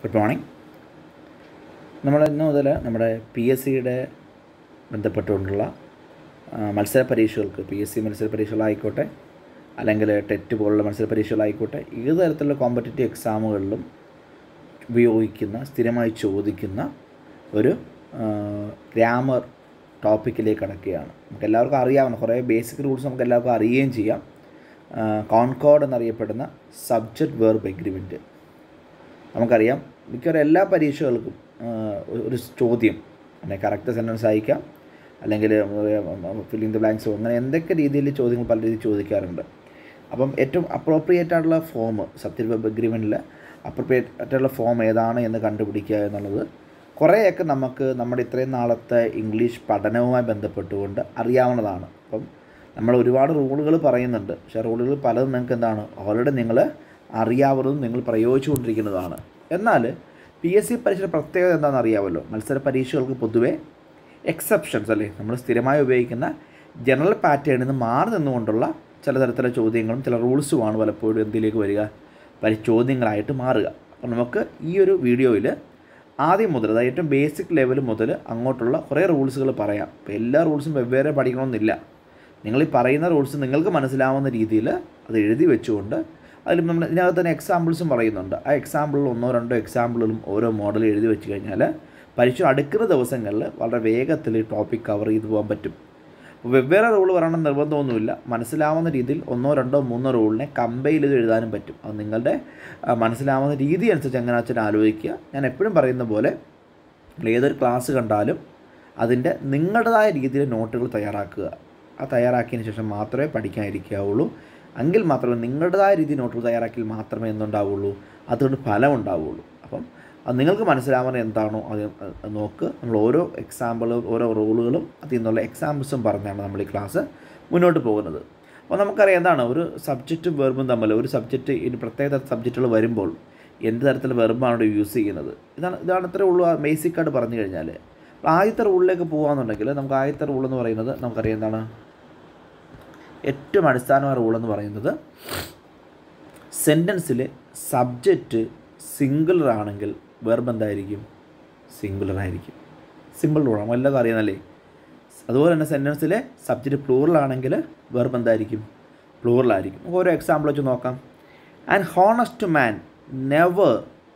Good morning നമ്മൾ ഇന്ന് മുതൽ നമ്മുടെ പി എസ് സിയുടെ ബന്ധപ്പെട്ടുകൊണ്ടുള്ള ആ, മത്സര പരീക്ഷകൾക്ക് പി എസ് സി മത്സര പരീക്ഷകളായിക്കോട്ടെ അല്ലെങ്കിൽ ടെറ്റ് പോലുള്ള മത്സര പരീക്ഷകളായിക്കോട്ടെ ഏത് തരത്തിലുള്ള കോമ്പറ്റേറ്റീവ് എക്സാമുകളിലും ഉപയോഗിക്കുന്ന സ്ഥിരമായി ചോദിക്കുന്ന ഒരു ഗ്രാമർ ടോപ്പിക്കിലേക്ക് കടക്കുകയാണ് നമുക്ക് എല്ലാവർക്കും അറിയാവുന്ന കുറേ ബേസിക് റൂൾസ് നമുക്ക് എല്ലാവർക്കും അറിയുകയും ചെയ്യാം കോൺകോഡ് എന്നറിയപ്പെടുന്ന സബ്ജക്റ്റ് വേർബ് എഗ്രിമെൻറ്റ് നമുക്കറിയാം മിക്കവാറും എല്ലാ പരീക്ഷകൾക്കും ആ, ഒരു- ഒരു ചോദ്യം അല്ലെങ്കിൽ കറക്റ്റ് സെൻറ്റൻസ് അയക്കാം അല്ലെങ്കിൽ ഫില്ലിംഗ് ദ ബ്ലാങ്ക്സോ അങ്ങനെ എന്തൊക്കെ രീതിയിൽ ചോദ്യങ്ങൾ പല രീതിയിൽ ചോദിക്കാറുണ്ട് അപ്പം ഏറ്റവും അപ്രോപ്രിയേറ്റ് ആയിട്ടുള്ള ഫോം സബ്ജക്റ്റ് വെബ് അഗ്രിമെൻറ്റിൽ അപ്രോപ്രിയേറ്റ് ആയിട്ടുള്ള ഫോം ഏതാണ് എന്ന് കണ്ടുപിടിക്കുക എന്നുള്ളത് കുറേയൊക്കെ നമുക്ക് നമ്മുടെ ഇത്രയും നാളത്തെ ഇംഗ്ലീഷ് പഠനവുമായി ബന്ധപ്പെട്ടുകൊണ്ട് അറിയാവുന്നതാണ് അപ്പം നമ്മൾ ഒരുപാട് റൂളുകൾ പറയുന്നുണ്ട് പക്ഷേ റൂളുകൾ പലതും നിങ്ങൾക്ക് എന്താണ് ഓൾറെഡി നിങ്ങൾ അറിയാവുന്നതും നിങ്ങൾ പ്രയോഗിച്ചുകൊണ്ടിരിക്കുന്നതാണ് എന്നാൽ പി എസ് സി പരീക്ഷയുടെ പ്രത്യേകത എന്താണെന്ന് അറിയാമല്ലോ മത്സര പരീക്ഷകൾക്ക് പൊതുവേ എക്സെപ്ഷൻസ് അല്ലേ നമ്മൾ സ്ഥിരമായി ഉപയോഗിക്കുന്ന ജനറൽ പാറ്റേണിൽ നിന്ന് മാറി നിന്നുകൊണ്ടുള്ള ചില തരത്തിലുള്ള ചോദ്യങ്ങളും ചില റൂൾസുമാണ് പലപ്പോഴും എന്തിലേക്ക് വരിക പരി ചോദ്യങ്ങളായിട്ട് മാറുക അപ്പോൾ നമുക്ക് ഈ ഒരു വീഡിയോയിൽ ആദ്യം മുതൽ അതായത് ഏറ്റവും ബേസിക് ലെവൽ മുതൽ അങ്ങോട്ടുള്ള കുറേ റൂൾസുകൾ പറയാം അപ്പോൾ എല്ലാ റൂൾസും വെവ്വേറെ പഠിക്കണമെന്നില്ല നിങ്ങൾ ഈ പറയുന്ന റൂൾസ് നിങ്ങൾക്ക് മനസ്സിലാവുന്ന രീതിയിൽ അത് എഴുതി വെച്ചുകൊണ്ട് അതിൽ നമ്മൾ ഇതിനകത്ത് തന്നെ എക്സാമ്പിൾസും പറയുന്നുണ്ട് ആ എക്സാമ്പിളിൽ ഒന്നോ രണ്ടോ എക്സാമ്പിളും ഓരോ മോഡൽ എഴുതി വെച്ച് കഴിഞ്ഞാൽ പരീക്ഷ അടുക്കുന്ന ദിവസങ്ങളിൽ വളരെ വേഗത്തിൽ ഈ ടോപ്പിക് കവർ ചെയ്തു പോകാൻ പറ്റും അപ്പോൾ വെവ്വേറെ റൂൾ പറയണം നിർബന്ധമൊന്നുമില്ല മനസ്സിലാവുന്ന രീതിയിൽ ഒന്നോ രണ്ടോ മൂന്നോ റൂളിനെ കമ്പൈൽ ചെയ്ത് എഴുതാനും പറ്റും അത് നിങ്ങളുടെ ആ, മനസ്സിലാവുന്ന രീതി അനുസരിച്ച് എങ്ങനെ വെച്ചാൽ ആലോചിക്കുക ഞാൻ എപ്പോഴും പറയുന്ന പോലെ നിങ്ങൾ ഏതൊരു ക്ലാസ് കണ്ടാലും അതിൻ്റെ നിങ്ങളുടേതായ രീതിയിൽ നോട്ടുകൾ തയ്യാറാക്കുക ആ തയ്യാറാക്കിയതിന് ശേഷം മാത്രമേ പഠിക്കാനിരിക്കാവുള്ളൂ എങ്കിൽ മാത്രമേ നിങ്ങളുടേതായ രീതിയിൽ നോട്ടുകൾ തയ്യാറാക്കിയാൽ മാത്രമേ എന്തുണ്ടാവുള്ളൂ അതുകൊണ്ട് ഫലം ഉണ്ടാവുള്ളൂ അപ്പം അത് നിങ്ങൾക്ക് മനസ്സിലാവുന്ന എന്താണോ അത് അത് നോക്ക് നമ്മൾ ഓരോ എക്സാമ്പിളും ഓരോ റൂളുകളും അതിൽ നിന്നുള്ള എക്സാമ്പിൾസും പറഞ്ഞാണ് നമ്മൾ ഈ ക്ലാസ് മുന്നോട്ട് പോകുന്നത് അപ്പോൾ നമുക്കറിയാം എന്താണ് ഒരു സബ്ജക്റ്റും വെർബും തമ്മിൽ ഒരു സബ്ജക്റ്റ് ഇനി പ്രത്യേക സബ്ജക്റ്റുകൾ വരുമ്പോൾ എന്ത് തരത്തിലുള്ള വെർബാണ് ഇവിടെ യൂസ് ചെയ്യുന്നത് ഇതാണ് ഇതാണ് ഇത്രേ ഉള്ളൂ ബേസിക് ആയിട്ട് പറഞ്ഞു കഴിഞ്ഞാൽ അപ്പോൾ ആദ്യത്തെ റൂളിലേക്ക് പോകുകയാണെന്നുണ്ടെങ്കിൽ നമുക്ക് ആദ്യത്തെ റൂൾ എന്ന് പറയുന്നത് നമുക്കറിയാം എന്താണ് ഏറ്റവും അടിസ്ഥാനമായ റൂൾ എന്ന് പറയുന്നത് സെൻറ്റൻസിൽ സബ്ജക്റ്റ് സിംഗുലർ ആണെങ്കിൽ വെർബ് എന്തായിരിക്കും സിംഗുലർ ആയിരിക്കും സിമ്പിൾ റൂളാണ് എല്ലാവർക്കും അറിയാമല്ലേ അതുപോലെ തന്നെ സെൻറ്റൻസിൽ സബ്ജക്റ്റ് പ്ലൂറൽ ആണെങ്കിൽ വെർബ് എന്തായിരിക്കും പ്ലൂറൽ ആയിരിക്കും നമുക്ക് ഓരോ എക്സാമ്പിൾ വെച്ച് നോക്കാം an honest man never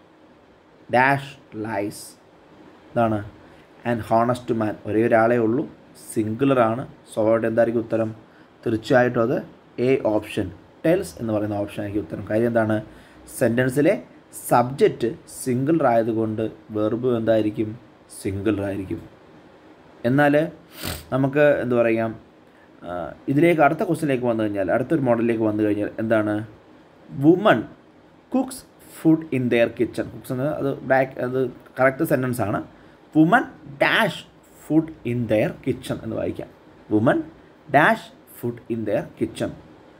dash lies ഇതാണ് ആൻഡ് ഹോണസ്റ്റ് മാൻ ഒരേ ഒരാളേ ഉള്ളൂ സിംഗുലർ ആണ് സ്വാഭാവികമായിട്ട് എന്തായിരിക്കും ഉത്തരം തീർച്ചയായിട്ടും അത് എ ഓപ്ഷൻ ടെൽസ് എന്ന് പറയുന്ന ഓപ്ഷൻ ആയിരിക്കും ഉത്തരം കാര്യം എന്താണ് സെൻറ്റൻസിലെ സബ്ജക്റ്റ് സിംഗിളർ ആയതുകൊണ്ട് വെർബ് എന്തായിരിക്കും സിംഗിളർ ആയിരിക്കും എന്നാൽ നമുക്ക് എന്താ പറയുക ആ, ഇതിലേക്ക് അടുത്ത ക്വസ്റ്റിനിലേക്ക് വന്നു കഴിഞ്ഞാൽ അടുത്തൊരു മോഡലിലേക്ക് വന്നു കഴിഞ്ഞാൽ എന്താണ് women cooks food in their kitchen cooks എന്നത് അത് ബാക്ക് അത് കറക്റ്റ് സെൻറ്റൻസ് ആണ് women dash food in their kitchen എന്ന് വായിക്കാം women dash food in their kitchen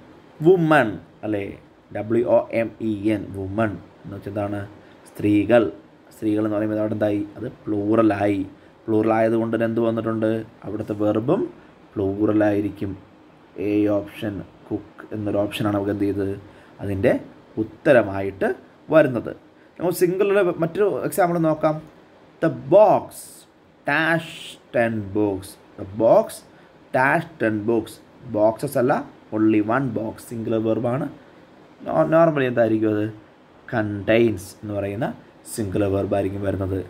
women അല്ലേ W O M E N women എന്ന് വെച്ചാൽ എന്താണ് സ്ത്രീകൾ സ്ത്രീകൾ എന്ന് പറയുമ്പോൾ അവിടെ എന്തായി അത് പ്ലൂറലായി പ്ലൂറൽ ആയതുകൊണ്ട് തന്നെ എന്ത് വന്നിട്ടുണ്ട് അവിടുത്തെ വെർബും പ്ലൂറലായിരിക്കും എ ഓപ്ഷൻ കുക്ക് എന്നൊരു ഓപ്ഷനാണ് നമുക്ക് എന്ത് ചെയ്തത് അതിൻ്റെ ഉത്തരമായിട്ട് വരുന്നത് നമുക്ക് സിംഗിളുടെ മറ്റൊരു എക്സാമ്പിൾ നോക്കാം the box dash ten books the box dash ten books boxes അല്ല ഒൺലി വൺ ബോക്സ് സിംഗുലർ വെർബാണ് നോർമലി എന്തായിരിക്കും അത് കണ്ടെയ്ൻസ് എന്ന് പറയുന്ന സിംഗുലർ വെർബായിരിക്കും വരുന്നത്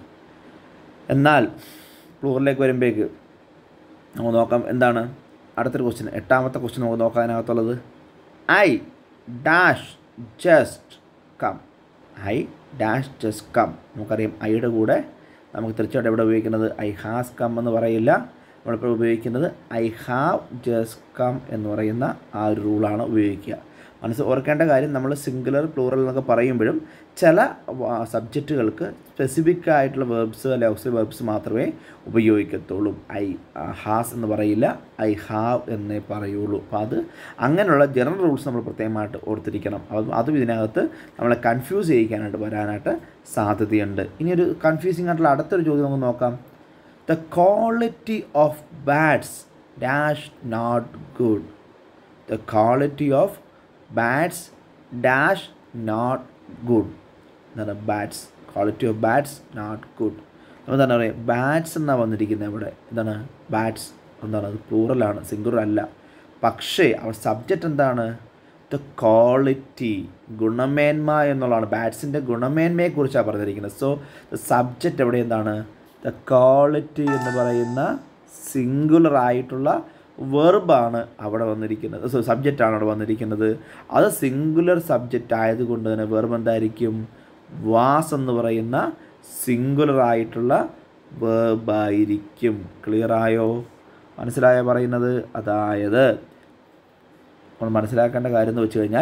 എന്നാൽ പ്ലൂറിലേക്ക് വരുമ്പോഴേക്ക് നമുക്ക് നോക്കാം എന്താണ് അടുത്തൊരു ക്വസ്റ്റ്യൻ എട്ടാമത്തെ ക്വസ്റ്റ്യൻ നമുക്ക് നോക്കാനകത്തുള്ളത് I dash just come I dash just come നമുക്കറിയാം ഐയുടെ കൂടെ നമുക്ക് തീർച്ചയായിട്ടും എവിടെ ഉപയോഗിക്കുന്നത് ഐ ഹാസ് കം എന്ന് പറയില്ല നമ്മളിപ്പോൾ ഉപയോഗിക്കുന്നത് ഐ ഹാവ് ജസ്റ്റ് കം എന്ന് പറയുന്ന ആ ഒരു റൂളാണ് ഉപയോഗിക്കുക മനസ്സ് ഓർക്കേണ്ട കാര്യം നമ്മൾ സിംഗുലർ പ്ലൂറൽ എന്നൊക്കെ പറയുമ്പോഴും ചില സബ്ജക്റ്റുകൾക്ക് സ്പെസിഫിക് ആയിട്ടുള്ള വെർബ്സ് അല്ലെ ഓക്സിലറി വെർബ്സ് മാത്രമേ ഉപയോഗിക്കത്തുള്ളൂ ഐ ഹാസ് എന്ന് പറയില്ല ഐ ഹാവ് എന്നേ പറയുള്ളൂ അപ്പോൾ അത് അങ്ങനെയുള്ള ജനറൽ റൂൾസ് നമ്മൾ പ്രത്യേകമായിട്ട് ഓർത്തിരിക്കണം അത് അതും ഇതിനകത്ത് നമ്മളെ കൺഫ്യൂസ് ചെയ്യിക്കാനായിട്ട് വരാനായിട്ട് സാധ്യതയുണ്ട് ഇനി ഒരു കൺഫ്യൂസിങ് ആയിട്ടുള്ള അടുത്തൊരു ചോദ്യം നമുക്ക് നോക്കാം the quality of bats dash not good the quality of bats dash not good എന്താണ് bats quality of bats not good നമ്മൾ എന്താണ് പറയുക ബാറ്റ്സ് എന്നാണ് വന്നിരിക്കുന്നത് ഇവിടെ എന്താണ് ബാറ്റ്സ് എന്താണ് അത് പ്ലൂറലാണ് സിംഗുലർ അല്ല പക്ഷേ അവർ സബ്ജക്റ്റ് എന്താണ് ദ ക്വാളിറ്റി ഗുണമേന്മ എന്നുള്ളതാണ് ബാറ്റ്സിൻ്റെ ഗുണമേന്മയെക്കുറിച്ചാണ് പറഞ്ഞിരിക്കുന്നത് സോ ദ സബ്ജക്റ്റ് എവിടെ എന്താണ് ദ ക്വാളിറ്റി എന്ന് പറയുന്ന സിംഗുലർ ആയിട്ടുള്ള വെർബാണ് അവിടെ വന്നിരിക്കുന്നത് സോ സബ്ജക്റ്റാണ് അവിടെ വന്നിരിക്കുന്നത് അത് സിംഗുലർ സബ്ജക്റ്റ് ആയതുകൊണ്ട് തന്നെ വെർബ് എന്തായിരിക്കും വാസ് എന്ന് പറയുന്ന സിംഗുലർ ആയിട്ടുള്ള വേർബായിരിക്കും ക്ലിയർ ആയോ മനസ്സിലായോ പറയുന്നത് അതായത് നമ്മൾ മനസ്സിലാക്കേണ്ട കാര്യം എന്ന് വെച്ച് കഴിഞ്ഞാൽ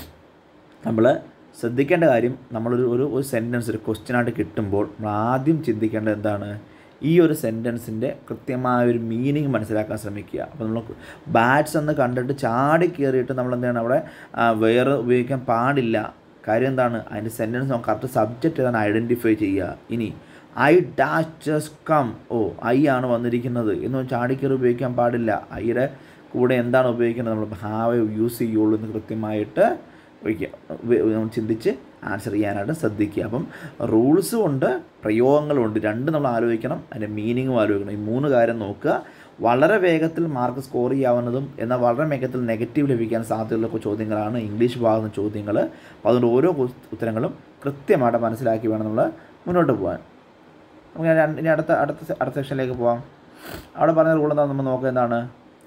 നമ്മൾ ശ്രദ്ധിക്കേണ്ട കാര്യം നമ്മളൊരു ഒരു ഒരു സെൻറ്റൻസ് ഒരു ക്വസ്റ്റ്യനായിട്ട് കിട്ടുമ്പോൾ നമ്മൾ ആദ്യം ചിന്തിക്കേണ്ടത് എന്താണ് ഈ ഒരു സെൻറ്റൻസിൻ്റെ കൃത്യമായ ഒരു മീനിങ് മനസ്സിലാക്കാൻ ശ്രമിക്കുക അപ്പോൾ നമ്മൾ ബാറ്റ്സ് എന്ന് കണ്ടിട്ട് ചാടി കയറിയിട്ട് നമ്മൾ എന്താണ് അവിടെ ആ, വേറെ ഉപയോഗിക്കാൻ പാടില്ല കാര്യം എന്താണ് അതിൻ്റെ സെൻറ്റൻസ് നമുക്ക് കറക്റ്റ് സബ്ജക്റ്റ് ഏതാണ് ഐഡൻറ്റിഫൈ ചെയ്യുക ഇനി ഐ ഡാഷ് ജസ്റ്റ് കം ഓ ഐ ആണ് വന്നിരിക്കുന്നത് എന്ന് ചാടിക്കയറി ഉപയോഗിക്കാൻ പാടില്ല ഐയുടെ കൂടെ എന്താണ് ഉപയോഗിക്കുന്നത് നമ്മൾ ഹാവ് യൂസ് ചെയ്യുള്ളൂ എന്ന് കൃത്യമായിട്ട് ഉപയോഗിക്കുക ഉപ- നമ്മൾ ചിന്തിച്ച് ആൻസർ ചെയ്യാനായിട്ട് ശ്രദ്ധിക്കുക അപ്പം റൂൾസും ഉണ്ട് പ്രയോഗങ്ങളും ഉണ്ട് രണ്ടും നമ്മൾ ആലോചിക്കണം അതിൻ്റെ മീനിങ്ങും ആലോചിക്കണം ഈ മൂന്ന് കാര്യം നോക്കുക വളരെ വേഗത്തിൽ മാർക്ക് സ്കോർ ചെയ്യാവുന്നതും എന്നാൽ വളരെ വേഗത്തിൽ നെഗറ്റീവ് ലഭിക്കാൻ സാധ്യതയുള്ള ചോദ്യങ്ങളാണ് ഇംഗ്ലീഷ് ഭാഗത്തുന്ന ചോദ്യങ്ങൾ അപ്പോൾ അതുകൊണ്ട് ഓരോ ഉ- ഉത്തരങ്ങളും കൃത്യമായിട്ട് മനസ്സിലാക്കി വേണം നമ്മൾ മുന്നോട്ട് പോകാൻ നമുക്ക് ഞാൻ ഇനി അടുത്ത അടുത്ത സെ- അടുത്ത സെക്ഷനിലേക്ക് പോവാം അവിടെ പറഞ്ഞ റൂൾ എന്താ നമ്മൾ നോക്കുക എന്താണ്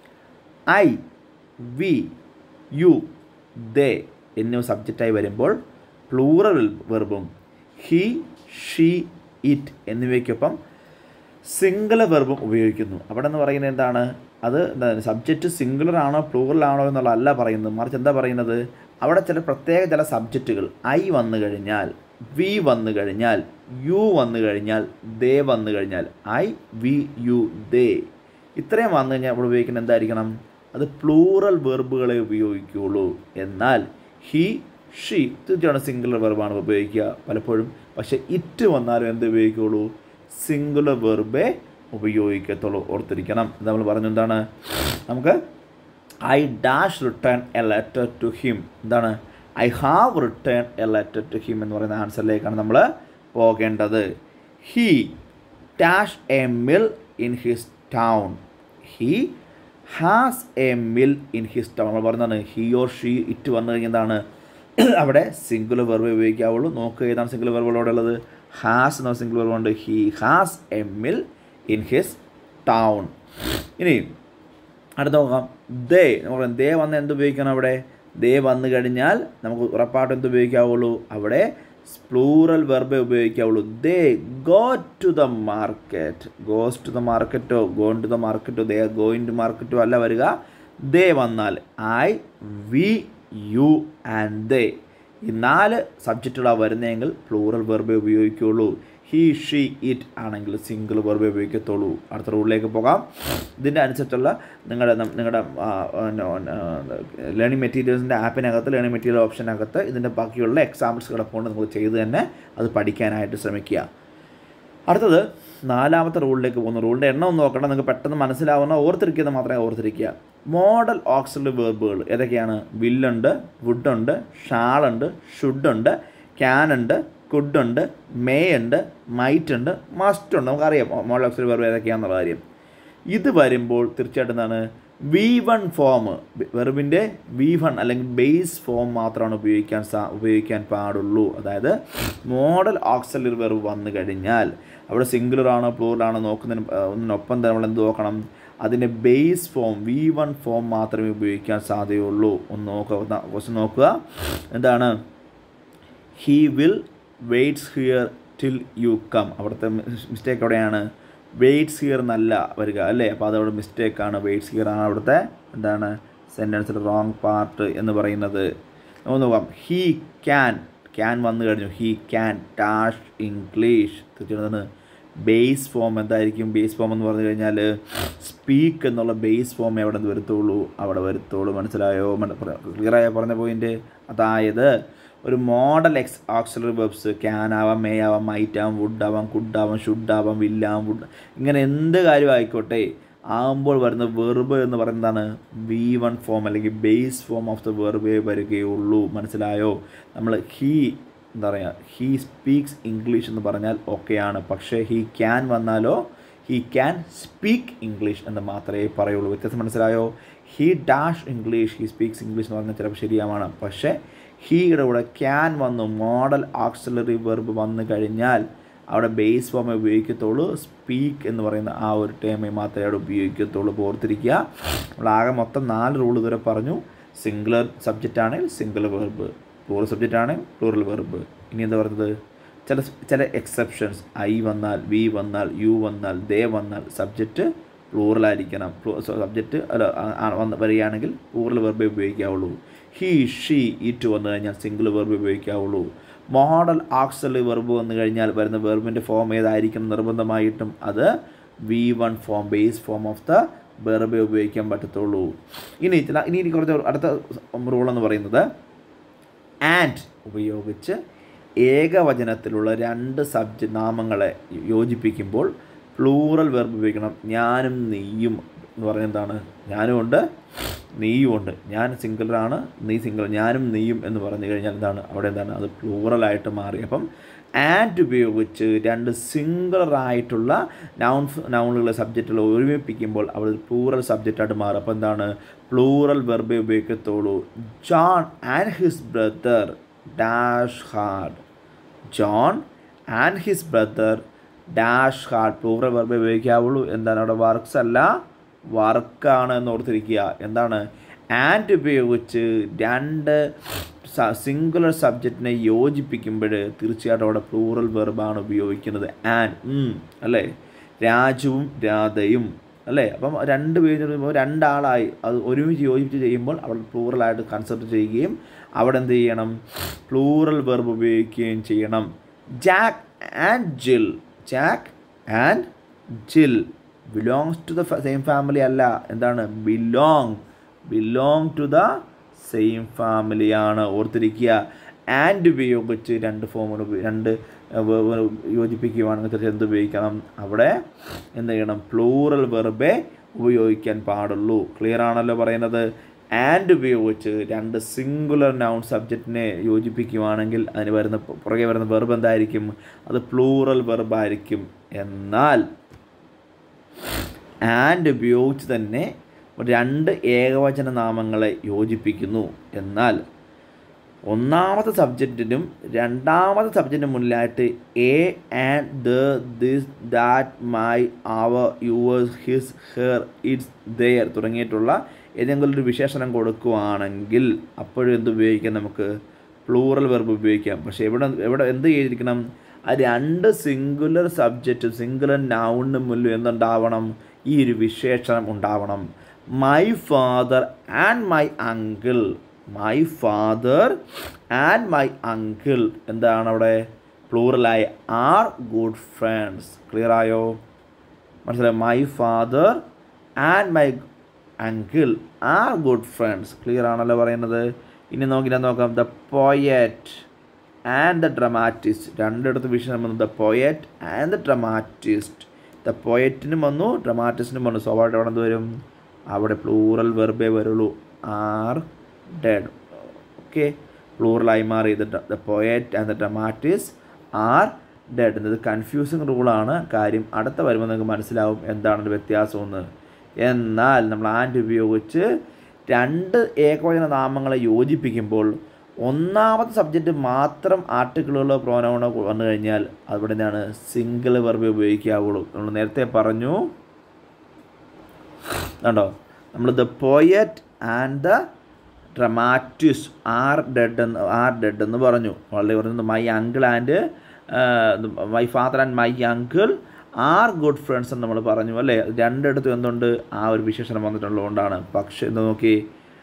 ഐ വി യു ദേ എന്നിവ സബ്ജക്റ്റായി വരുമ്പോൾ പ്ലൂറൽ വെർബും ഹി ഷീ ഇറ്റ് എന്നിവയ്ക്കൊപ്പം സിംഗുലർ വെർബും ഉപയോഗിക്കുന്നു അവിടെ എന്ന് പറയുന്നത് എന്താണ് അത് എന്താണ് സബ്ജക്റ്റ് സിംഗുലർ ആണോ പ്ലൂറൽ ആണോ എന്നുള്ള അല്ല പറയുന്നത് മറിച്ച് എന്താ പറയുന്നത് അവിടെ ചില പ്രത്യേക ചില സബ്ജക്റ്റുകൾ ഐ വന്നു കഴിഞ്ഞാൽ വി വന്നു കഴിഞ്ഞാൽ യു വന്നു കഴിഞ്ഞാൽ ദേ വന്നു കഴിഞ്ഞാൽ ഐ വി യു ദേ ഇത്രയും വന്നു കഴിഞ്ഞാൽ ഇവിടെ ഉപയോഗിക്കുന്നത് എന്തായിരിക്കണം അത് പ്ലൂറൽ വെർബുകളെ ഉപയോഗിക്കുകയുള്ളൂ എന്നാൽ ഹി ഷീ തീർച്ചയായിട്ടും സിംഗുലർ വെർബാണ് ഉപയോഗിക്കുക പലപ്പോഴും പക്ഷേ ഇറ്റ് വന്നാലും എന്ത് ഉപയോഗിക്കുകയുള്ളൂ സിംഗുലർ വെർബേ ഉപയോഗിക്കത്തുള്ളൂ ഓർത്തിരിക്കണം ഇത് നമ്മൾ പറഞ്ഞു എന്താണ് നമുക്ക് I dash return a letter to him എന്താണ് I have return a letter to him എന്ന് പറയുന്ന ആൻസറിലേക്കാണ് നമ്മൾ പോകേണ്ടത് he dash a mill in his town he has a mill in his town നമ്മൾ പറഞ്ഞതാണ് ഹി ഓർ ഷീ ഇറ്റ് വന്നു കഴിഞ്ഞാൽ എന്താണ് അവിടെ സിംഗുലർ വെർബ് ഉപയോഗിക്കാവുള്ളൂ നോക്കുക ഏതാണ് സിംഗുലർ വെർബ് അവിടെ ഉള്ളത് ഹാസ് എന്ന സിംഗുലർ വെർബ് ഉണ്ട് he has a mill in his town ഇനി അടുത്ത നോക്കാം ദേ നമ്മൾ പറയും ദേ വന്ന് എന്ത് ഉപയോഗിക്കണം അവിടെ ദേ വന്നു കഴിഞ്ഞാൽ നമുക്ക് ഉറപ്പായിട്ടും എന്ത് ഉപയോഗിക്കാവുള്ളൂ അവിടെ പ്ലൂറൽ വെർബേ ഉപയോഗിക്കാവുള്ളൂ they go to the market goes to the മാർക്കറ്റോ ഗോൺ ടു ദ മാർക്കറ്റോ ദേ ആർ ഗോയിങ് ടു മാർക്കറ്റോ അല്ല വരിക ദേ വന്നാൽ I we you and they ഈ നാല് സബ്ജക്റ്റുകളാണ് വരുന്നതെങ്കിൽ പ്ലൂറൽ വെർബേ ഉപയോഗിക്കുകയുള്ളൂ ഹി ഷീ ഇറ്റ് ആണെങ്കിൽ സിംഗിൾ വെർബേ ഉപയോഗിക്കത്തുള്ളൂ അടുത്ത റൂളിലേക്ക് പോകാം ഇതിൻ്റെ അനുസരിച്ചുള്ള നിങ്ങളുടെ നം- നിങ്ങളുടെ ലേണിംഗ് മെറ്റീരിയൽസിൻ്റെ ആപ്പിനകത്ത് ലേണിംഗ് മെറ്റീരിയൽ ഓപ്ഷനകത്ത് ഇതിൻ്റെ ബാക്കിയുള്ള എക്സാമ്പിൾസ് കിടപ്പുണ്ട് നമുക്ക് ചെയ്ത് തന്നെ അത് പഠിക്കാനായിട്ട് ശ്രമിക്കുക അടുത്തത് നാലാമത്തെ റൂളിലേക്ക് പോകുന്നു റൂളിൻ്റെ എണ്ണം ഒന്ന് നോക്കണം നിങ്ങൾക്ക് പെട്ടെന്ന് മനസ്സിലാവുന്ന ഓർത്തിരിക്കുന്നത് മാത്രമേ ഓർത്തിരിക്കുക മോഡൽ ഓക്സിലറി വേർബുകൾ ഏതൊക്കെയാണ് വില്ലുണ്ട് വുഡുണ്ട് ഷാളുണ്ട് ഷുഡുണ്ട് ക്യാനുണ്ട് കുഡുണ്ട് മേ ഉണ്ട് മൈറ്റ് ഉണ്ട് മസ്റ്റ് ഉണ്ട് നമുക്കറിയാം മോഡൽ ഓക്സിലറി വേർബ് ഏതൊക്കെയാണെന്നുള്ള കാര്യം ഇത് വരുമ്പോൾ തീർച്ചയായിട്ടും എന്താണ് വി വൺ ഫോം വെർബിൻ്റെ വി വൺ അല്ലെങ്കിൽ ബേസ് ഫോം മാത്രമാണ് ഉപയോഗിക്കാൻ സാ ഉപയോഗിക്കാൻ പാടുള്ളൂ അതായത് മോഡൽ ഓക്സിലറി വെർബ് വന്നു കഴിഞ്ഞാൽ അവിടെ സിംഗുലർ ആണോ പ്ലൂറൽ ആണോ നോക്കുന്നതിന് പ- ഒന്നിനൊപ്പം തന്നെ നമ്മൾ എന്ത് നോക്കണം അതിൻ്റെ base form V one form മാത്രമേ ഉപയോഗിക്കാൻ സാധ്യതയുള്ളൂ ഒന്ന് നോക്കുക ക്വസ്റ്റ്യൻ നോക്കുക എന്താണ് he will waits here till you come അവിടുത്തെ മിസ്റ്റേക്ക് എവിടെയാണ് വെയിറ്റ്സ് ഹിയർ എന്നല്ല വരിക അല്ലേ അപ്പോൾ അതവിടെ മിസ്റ്റേക്കാണ് വെയിറ്റ്സ് ഹിയർ ആണ് അവിടുത്തെ എന്താണ് സെൻറ്റൻസിൽ റോങ് പാർട്ട് എന്ന് പറയുന്നത് നമുക്ക് നോക്കാം ഹീ ക്യാൻ ക്യാൻ വന്നു കഴിഞ്ഞു ഹീ ക്യാൻ ടാഷ് ഇംഗ്ലീഷ് തീർച്ചയായിട്ടും ബേസ് ഫോം എന്തായിരിക്കും ബേസ് ഫോം എന്ന് പറഞ്ഞു കഴിഞ്ഞാൽ സ്പീക്ക് എന്നുള്ള ബേസ് ഫോം എവിടെ നിന്ന് വരത്തുള്ളൂ അവിടെ വരത്തുള്ളൂ മനസ്സിലായോ ക്ലിയറായ പറഞ്ഞ പോയിന്റ് അതായത് ഒരു മോഡൽ എക്സ് ഓക്സിലറി വെബ്സ് ക്യാൻ ആവാം മേ ആവാം മൈറ്റ് ആവാം വുഡ് ആവാം കുഡ് ആവാം ഷുഡ് ആവാം വില്ലാം വുഡ് ഇങ്ങനെ എന്ത് കാര്യം ആയിക്കോട്ടെ ആകുമ്പോൾ വരുന്ന വെർബ് എന്ന് പറയുന്നതാണ് വി വൺ ഫോം അല്ലെങ്കിൽ ബേസ് ഫോം ഓഫ് ദ വെർബേ വരികയുള്ളൂ മനസ്സിലായോ നമ്മൾ ഹീ എന്താ പറയുക ഹീ സ്പീക്സ് ഇംഗ്ലീഷ് എന്ന് പറഞ്ഞാൽ ഓക്കെയാണ് പക്ഷേ ഹീ ക്യാൻ വന്നാലോ ഹീ ക്യാൻ സ്പീക്ക് ഇംഗ്ലീഷ് എന്ന് മാത്രമേ പറയുള്ളൂ വ്യത്യാസം മനസ്സിലായോ he dash English he speaks English എന്ന് പറഞ്ഞാൽ ചിലപ്പോൾ ശരിയാവാണ് പക്ഷേ ഹീയുടെ കൂടെ ക്യാൻ വന്നു മോഡൽ ആക്സിലറി വെർബ് വന്നു കഴിഞ്ഞാൽ അവിടെ ബേസ് ഫോമേ ഉപയോഗിക്കത്തുള്ളൂ സ്പീക്ക് എന്ന് പറയുന്ന ആ ഒരു ടേമേ മാത്രമേ അവിടെ ഉപയോഗിക്കത്തുള്ളൂ അപ്പോൾ ഓർത്തിരിക്കുക നമ്മൾ ആകെ മൊത്തം നാല് റൂൾ ഇതുവരെ പറഞ്ഞു സിംഗുലർ സബ്ജക്റ്റ് ആണെങ്കിൽ സിംഗുലർ വെർബ് പ്ലൂറൽ സബ്ജക്റ്റ് ആണെങ്കിൽ പ്ലൂറൽ വെർബ് ഇനി എന്താ പറയുന്നത് ചില ചില എക്സെപ്ഷൻസ് ഐ വന്നാൽ വി വന്നാൽ യു വന്നാൽ ദേ വന്നാൽ സബ്ജക്റ്റ് പ്ലൂറലായിരിക്കണം സബ്ജക്റ്റ് അല്ല ആ- ആ- വന്ന് വരികയാണെങ്കിൽ പ്ലൂറൽ വെർബേ ഉപയോഗിക്കാവുള്ളൂ ഹീ ഷീ ഇറ്റ് വന്നു കഴിഞ്ഞാൽ സിംഗിൾ വെർബ് ഉപയോഗിക്കാവുള്ളൂ മോഡൽ ആക്സലി വെർബ് വന്നു കഴിഞ്ഞാൽ വരുന്ന വെർബിൻ്റെ ഫോം ഏതായിരിക്കും നിർബന്ധമായിട്ടും അത് V one form base form of the വെർബേ ഉപയോഗിക്കാൻ പറ്റത്തുള്ളൂ ഇനി ചില ഇനി ഇനി കുറച്ച് അടുത്ത റൂൾ എന്ന് പറയുന്നത് ആൻഡ് ഉപയോഗിച്ച് ഏകവചനത്തിലുള്ള രണ്ട് സബ്ജക്റ്റ് നാമങ്ങളെ യോജിപ്പിക്കുമ്പോൾ പ്ലൂറൽ വെർബ് ഉപയോഗിക്കണം ഞാനും നീയും എന്ന് പറയുന്നത് എന്താണ് ഞാനും ഉണ്ട് നീയും ഉണ്ട് ഞാൻ സിംഗിളറാണ് നീ സിംഗിൾ ഞാനും നീയും എന്ന് പറഞ്ഞു കഴിഞ്ഞാൽ എന്താണ് അവിടെ എന്താണ് അത് പ്ലൂറലായിട്ട് മാറി അപ്പം ആൻഡ് ഉപയോഗിച്ച് രണ്ട് സിംഗിളറായിട്ടുള്ള നൗൺ നൗണുകളെ സബ്ജക്റ്റുകൾ ഒരുമിപ്പിക്കുമ്പോൾ അവിടെ ഒരു പ്ലൂറൽ സബ്ജക്റ്റായിട്ട് മാറും അപ്പോൾ എന്താണ് പ്ലൂറൽ വെർബേ ഉപയോഗിക്കത്തുള്ളൂ John and his brother dash hard John and his brother dash hard plural verb ഉപയോഗിക്കാവുള്ളൂ എന്താണ് അവിടെ വർക്ക്സ് അല്ല വർക്കാണ് എന്ന് ഓർത്തിരിക്കുക എന്താണ് ആൻഡ് ഉപയോഗിച്ച് രണ്ട് സിംഗുലർ സബ്ജക്റ്റിനെ യോജിപ്പിക്കുമ്പോൾ തീർച്ചയായിട്ടും അവിടെ പ്ലൂറൽ വെർബാണ് ഉപയോഗിക്കുന്നത് ആൻഡ് അല്ലേ രാജുവും രാധയും അല്ലേ അപ്പം രണ്ട് പേര് വരുമ്പോൾ രണ്ടാളായി അത് ഒരുമിച്ച് യോജിപ്പിച്ച് ചെയ്യുമ്പോൾ അവിടെ പ്ലൂറലായിട്ട് കൺസെപ്റ്റ് ചെയ്യുകയും അവിടെ എന്ത് ചെയ്യണം പ്ലൂറൽ വെർബ് ഉപയോഗിക്കുകയും ചെയ്യണം Jack and Jill Jack and Jill belongs to the same family അല്ല എന്താണ് belong belong to the same ഫാമിലിയാണ് ഓർത്തിരിക്കുക ആൻഡ് ഉപയോഗിച്ച് രണ്ട് ഫോമുകൾ രണ്ട് verb യോജിപ്പിക്കുകയാണെങ്കിൽ തീർച്ചയായും എന്ത് ഉപയോഗിക്കണം അവിടെ എന്ത് ചെയ്യണം പ്ലൂറൽ വെർബേ ഉപയോഗിക്കാൻ പാടുള്ളൂ ക്ലിയർ ആണല്ലോ പറയുന്നത് ആൻഡ് ഉപയോഗിച്ച് രണ്ട് സിംഗുലർ നൗൺ സബ്ജക്റ്റിനെ യോജിപ്പിക്കുകയാണെങ്കിൽ അതിന് വരുന്ന പുറകെ വരുന്ന വെർബ് എന്തായിരിക്കും അത് പ്ലൂറൽ വെർബായിരിക്കും എന്നാൽ ആൻഡ് ഉപയോഗിച്ച് തന്നെ രണ്ട് ഏകവചന നാമങ്ങളെ യോജിപ്പിക്കുന്നു എന്നാൽ ഒന്നാമത്തെ സബ്ജക്റ്റിനും രണ്ടാമത്തെ സബ്ജക്റ്റിനും മുന്നിലായിട്ട് a and the this that my our yours his her its their തുടങ്ങിയിട്ടുള്ള ഏതെങ്കിലും ഒരു വിശേഷണം കൊടുക്കുകയാണെങ്കിൽ അപ്പോഴും എന്ത് ഉപയോഗിക്കാം നമുക്ക് പ്ലൂറൽ വെർബ് ഉപയോഗിക്കാം പക്ഷേ എവിടെ എവിടെ എന്ത് ചെയ്തിരിക്കണം ആ രണ്ട് സിംഗുലർ സബ്ജക്റ്റും സിംഗുലർ നൗണിന് മുന്നിൽ എന്തുണ്ടാവണം ഈ ഒരു വിശേഷണം ഉണ്ടാവണം my father and my uncle my father and my uncle എന്താണ് അവിടെ പ്ലൂറലായി ആർ ഗുഡ് ഫ്രണ്ട്സ് ക്ലിയർ ആയോ മനസ്സിലായോ my father and my uncle are good friends clear ആണല്ലോ പറയുന്നത് ഇനി നോക്കി ഞാൻ നോക്കാം the poet and the dramatist രണ്ടിടത്ത് വിഷയം വന്നു the poet and the dramatist the പോയറ്റിനും വന്നു ഡ്രമാറ്റിസ്റ്റിനും വന്നു സ്വാഭാവികമായിട്ട് അവിടെ എന്ത് വരും അവിടെ പ്ലൂറൽ വെർബേ വരുള്ളൂ ആർ ഡെഡ് ഓക്കെ പ്ലൂറലായി മാറി the poet and the dramatist are dead എന്നത് കൺഫ്യൂസിങ് റൂളാണ് കാര്യം അടുത്ത വരുമ്പോൾ നിങ്ങൾക്ക് മനസ്സിലാവും എന്താണ് ഒരു വ്യത്യാസമെന്ന് എന്നാൽ നമ്മൾ ആൻഡ് ഉപയോഗിച്ച് രണ്ട് ഏകവചന നാമങ്ങളെ യോജിപ്പിക്കുമ്പോൾ ഒന്നാമത്തെ സബ്ജക്റ്റ് മാത്രം ആർട്ടിക്കിളുകളോ പ്രോനൗണോ വന്നു കഴിഞ്ഞാൽ അവിടെ നിന്നാണ് സിംഗിൾ വെർബ് ഉപയോഗിക്കാവുള്ളൂ നമ്മൾ നേരത്തെ പറഞ്ഞു കണ്ടോ നമ്മൾ the poet and the dramatist are dead എന്ന് ആർ ഡെഡ് എന്ന് പറഞ്ഞു വളരെ പറയുന്നത് my uncle and my father and my uncle are good friends എന്ന് നമ്മൾ പറഞ്ഞു അല്ലേ രണ്ടിടത്തും എന്തുണ്ട് ആ ഒരു വിശേഷണം വന്നിട്ടുള്ളതുകൊണ്ടാണ് പക്ഷേ ഇത് നോക്കി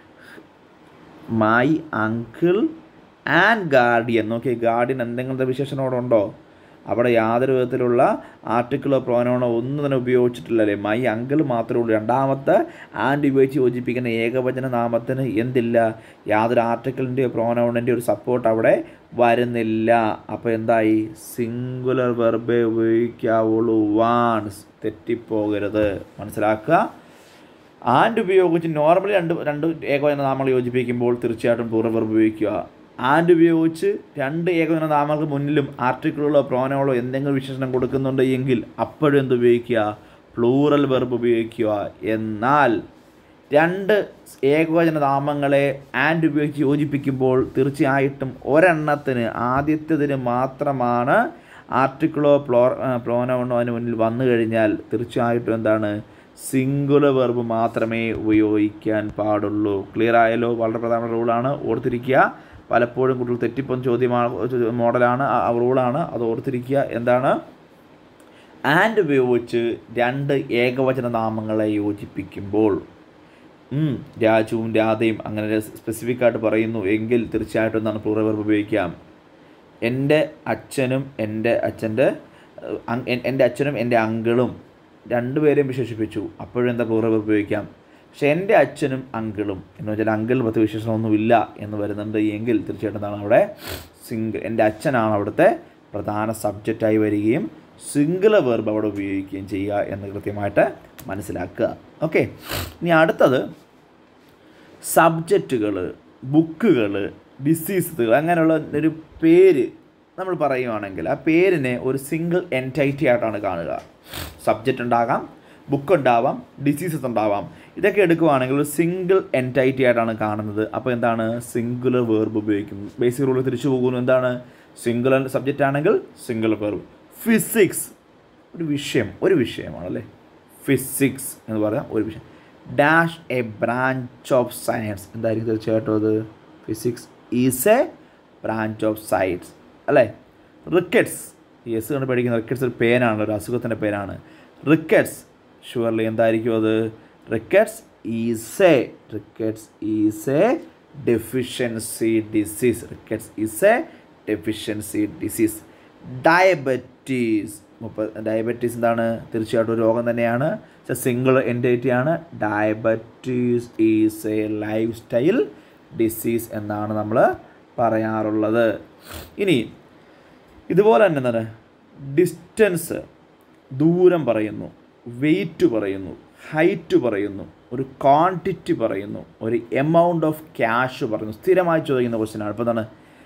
മൈ അങ്കിൾ ആൻഡ് ഗാർഡിയൻ നോക്കി ഗാർഡിയൻ എന്തെങ്കിലും വിശേഷണം അവിടെ ഉണ്ടോ അവിടെ യാതൊരു വിധത്തിലുള്ള ആർട്ടിക്കിളോ പ്രോനോണോ ഒന്നും തന്നെ ഉപയോഗിച്ചിട്ടില്ലല്ലേ മൈ അങ്കിൾ മാത്രമേ ഉള്ളൂ രണ്ടാമത്തെ ആൻഡ് ഉപയോഗിച്ച് യോജിപ്പിക്കുന്ന ഏകവചന നാമത്തിന് എന്തില്ല യാതൊരു ആർട്ടിക്കിളിൻ്റെയോ പ്രോനൗണിൻ്റെയോ ഒരു സപ്പോർട്ട് അവിടെ വരുന്നില്ല അപ്പോൾ എന്തായി സിംഗുലർ വെർബേ ഉപയോഗിക്കാവുള്ളൂ വാൺസ് തെറ്റിപ്പോകരുത് മനസ്സിലാക്കുക ആൻഡ് ഉപയോഗിച്ച് നോർമലി രണ്ട് രണ്ട് ഏകവചന നാമങ്ങൾ യോജിപ്പിക്കുമ്പോൾ തീർച്ചയായിട്ടും പ്ലൂറൽ വെർബ് ഉപയോഗിക്കുക ആൻഡ് ഉപയോഗിച്ച് രണ്ട് ഏകവചന നാമങ്ങൾക്ക് മുന്നിലും ആർട്ടിക്കിളുകളോ പ്രോനോളോ എന്തെങ്കിലും വിശേഷണം കൊടുക്കുന്നുണ്ട് എങ്കിൽ അപ്പോഴും എന്ത് ഉപയോഗിക്കുക പ്ലൂറൽ വെർബ് ഉപയോഗിക്കുക എന്നാൽ രണ്ട് ഏകവചന നാമങ്ങളെ ആൻഡ് ഉപയോഗിച്ച് യോജിപ്പിക്കുമ്പോൾ തീർച്ചയായിട്ടും ഒരെണ്ണത്തിന് ആദ്യത്തേതിന് മാത്രമാണ് ആർട്ടിക്കിളോ പ്ലോ പ്രോനൗണോ അതിന് മുന്നിൽ വന്നു കഴിഞ്ഞാൽ തീർച്ചയായിട്ടും എന്താണ് സിംഗുലർ വെർബ് മാത്രമേ ഉപയോഗിക്കാൻ പാടുള്ളൂ ക്ലിയർ ആയല്ലോ വളരെ പ്രധാന റൂളാണ് ഓർത്തിരിക്കുക പലപ്പോഴും കുട്ടികൾ തെറ്റിപ്പോകുന്ന ചോദ്യമാണ് മോഡലാണ് ആ റൂളാണ് അത് ഓർത്തിരിക്കുക എന്താണ് ആൻഡ് ഉപയോഗിച്ച് രണ്ട് ഏകവചന നാമങ്ങളെ യോജിപ്പിക്കുമ്പോൾ ഉം, രാജുവും രാധയും അങ്ങനെ സ്പെസിഫിക് ആയിട്ട് പറയുന്നു എങ്കിൽ തീർച്ചയായിട്ടും എന്താണ് പ്ലൂറൽ വെർബ് ഉപയോഗിക്കാം എൻ്റെ അച്ഛനും എൻ്റെ അച്ഛൻ്റെ ഏഹ്, അങ്- എൻ- എൻ്റെ അച്ഛനും എൻ്റെ അങ്കിളും രണ്ടുപേരെയും വിശേഷിപ്പിച്ചു അപ്പോഴും എന്താ പ്ലൂറൽ വെർബ് ഉപയോഗിക്കാം പക്ഷേ എൻ്റെ അച്ഛനും അങ്കിളും എന്ന് വെച്ചാൽ അങ്കിൾ പത്ത് വിശേഷണമൊന്നുമില്ല എന്ന് വരുന്നുണ്ട് എങ്കിൽ തീർച്ചയായിട്ടും എന്താണ് അവിടെ സിംഗിൾ എൻ്റെ അച്ഛനാണ് അവിടുത്തെ പ്രധാന സബ്ജക്റ്റായി വരികയും സിംഗുലർ വെർബ് അവിടെ ഉപയോഗിക്കുകയും ചെയ്യുക എന്ന് കൃത്യമായിട്ട് മനസ്സിലാക്കുക ഓക്കെ ഇനി അടുത്തത് സബ്ജക്റ്റുകൾ ബുക്കുകൾ ഡിസീസുകൾ അങ്ങനെയുള്ള ഒരു പേര് നമ്മൾ പറയുവാണെങ്കിൽ ആ പേരിനെ ഒരു സിംഗിൾ എൻറ്റൈറ്റി ആയിട്ടാണ് കാണുക സബ്ജക്റ്റ് ഉണ്ടാകാം ബുക്ക് ഉണ്ടാവാം ഡിസീസസ് ഉണ്ടാവാം ഇതൊക്കെ എടുക്കുവാണെങ്കിൽ ഒരു സിംഗിൾ എൻറ്റൈറ്റി ആയിട്ടാണ് കാണുന്നത് അപ്പോൾ എന്താണ് സിംഗുലർ വേർബ് ഉപയോഗിക്കും ബേസിക് റൂൾ തിരിച്ചു പോകുന്നു എന്താണ് സിംഗുലർ സബ്ജക്റ്റ് ആണെങ്കിൽ സിംഗുലർ വേർബ് ഫിസിക്സ് ഒരു വിഷയം ഒരു വിഷയമാണല്ലേ ഫിസിക്സ് എന്ന് പറയാം ഒരു വിഷയം dash a branch of science എന്തായിരിക്കും തീർച്ചയായിട്ടും അത് physics is a branch of science അല്ലേ റിക്കറ്റ്സ് എസ് കൊണ്ട് പഠിക്കുന്ന റിക്കറ്റ്സ് ഒരു പേരാണ് ഒരു അസുഖത്തിൻ്റെ പേരാണ് റിക്കറ്റ്സ് ഷുവർലി എന്തായിരിക്കും അത് rickets is a rickets is a deficiency disease rickets is a deficiency disease diabetes മുപ്പത് ഡയബറ്റീസ് എന്താണ് തീർച്ചയായിട്ടും ഒരു രോഗം തന്നെയാണ് സിംഗിൾ എൻറ്റൈറ്റി ആണ് diabetes is a lifestyle disease എന്നാണ് നമ്മൾ പറയാറുള്ളത് ഇനി ഇതുപോലെ തന്നെ എന്താണ് ഡിസ്റ്റൻസ് ദൂരം പറയുന്നു വെയിറ്റ് പറയുന്നു ഹൈറ്റ് പറയുന്നു ഒരു ക്വാണ്ടിറ്റി പറയുന്നു ഒരു എമൗണ്ട് ഓഫ് ക്യാഷ് പറയുന്നു സ്ഥിരമായി ചോദിക്കുന്ന ക്വസ്റ്റ്യൻ ആണ് ഇപ്പോൾ എന്താണ്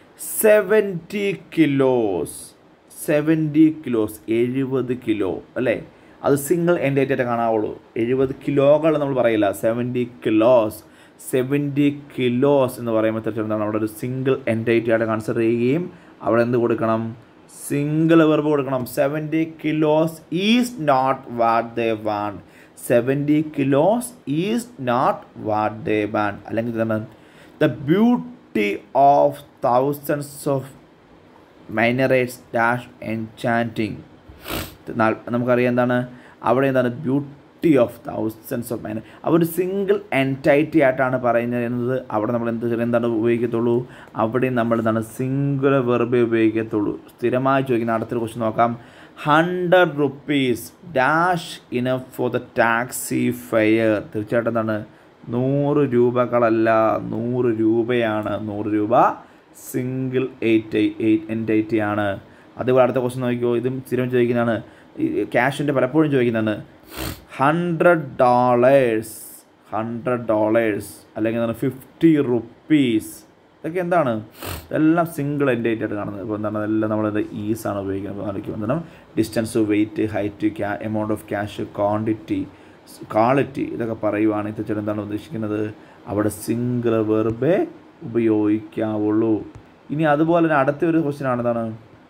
സെവൻറ്റി കിലോസ് സെവൻറ്റി കിലോസ് എഴുപത് കിലോ അല്ലേ അത് സിംഗിൾ എൻഡേറ്റ് ആയിട്ട് കാണാവുള്ളൂ എഴുപത് കിലോകൾ നമ്മൾ പറയില്ല സെവൻറ്റി കിലോസ് സെവൻറ്റി കിലോസ് എന്ന് പറയുമ്പോൾ തീർച്ചയായിട്ടും എന്താണ് അവിടെ ഒരു സിംഗിൾ എൻഡൈറ്റി ആയിട്ട് കൺസിഡർ ചെയ്യുകയും അവിടെ എന്ത് കൊടുക്കണം സിംഗിൾ വെർബ് കൊടുക്കണം seventy kilos is not what they want seventy kilos is not what they want അല്ലെങ്കിൽ എന്താണ് the beauty of thousands of minarets dash enchanting നമുക്കറിയാം എന്താണ് അവിടെ എന്താണ് beauty of thousands of minarets ഒരു സിംഗിൾ എൻറ്റൈറ്റി ആയിട്ടാണ് പറയുന്നത് അവിടെ നമ്മൾ എന്ത് ചെയ്യണം എന്താണ് ഉപയോഗിക്കത്തുള്ളൂ അവിടെ നമ്മൾ എന്താണ് സിംഗുലർ വെർബേ ഉപയോഗിക്കത്തുള്ളൂ സ്ഥിരമായി ചോദിക്കുന്ന അടുത്തൊരു ക്വസ്റ്റ്യൻ നോക്കാം hundred rupees dash enough for the taxi fare തീർച്ചയായിട്ടും എന്താണ് നൂറ് രൂപകളല്ല നൂറ് രൂപയാണ് നൂറ് രൂപ സിംഗിൾ എയ്റ്റ് എയ്റ്റ് എൻറ്റ് എയ്റ്റി ആണ് അതുപോലെ അടുത്ത ക്വസ്റ്റ്യൻ നോക്കിയോ ഇതും സ്ഥിരം ചോദിക്കുന്നതാണ് ഈ ക്യാഷിൻ്റെ പലപ്പോഴും ചോദിക്കുന്നതാണ് ഹൺഡ്രഡ് ഡോളേഴ്സ് ഹൺഡ്രഡ് ഡോളേഴ്സ് അല്ലെങ്കിൽ എന്താണ് ഫിഫ്റ്റി റുപ്പീസ് ഇതൊക്കെ എന്താണ് ഇതെല്ലാം സിംഗിൾ എൻഡ് ആയിട്ട് കാണുന്നത് ഇപ്പോൾ എന്താണ് അതെല്ലാം നമ്മളത് ഈസ് ആണ് ഉപയോഗിക്കുന്നത് ആലോചിക്കും എന്താണ് ഡിസ്റ്റൻസ് വെയിറ്റ് ഹൈറ്റ് ക്യാ amount of cash quantity quality ഇതൊക്കെ പറയുവാണെങ്കിൽ തീർച്ചയായിട്ടും എന്താണ് ഉദ്ദേശിക്കുന്നത് അവിടെ സിംഗിൾ വെർബേ ഉപയോഗിക്കാവുള്ളൂ ഇനി അതുപോലെ തന്നെ അടുത്ത ഒരു ക്വസ്റ്റ്യൻ ആണ് എന്താണ്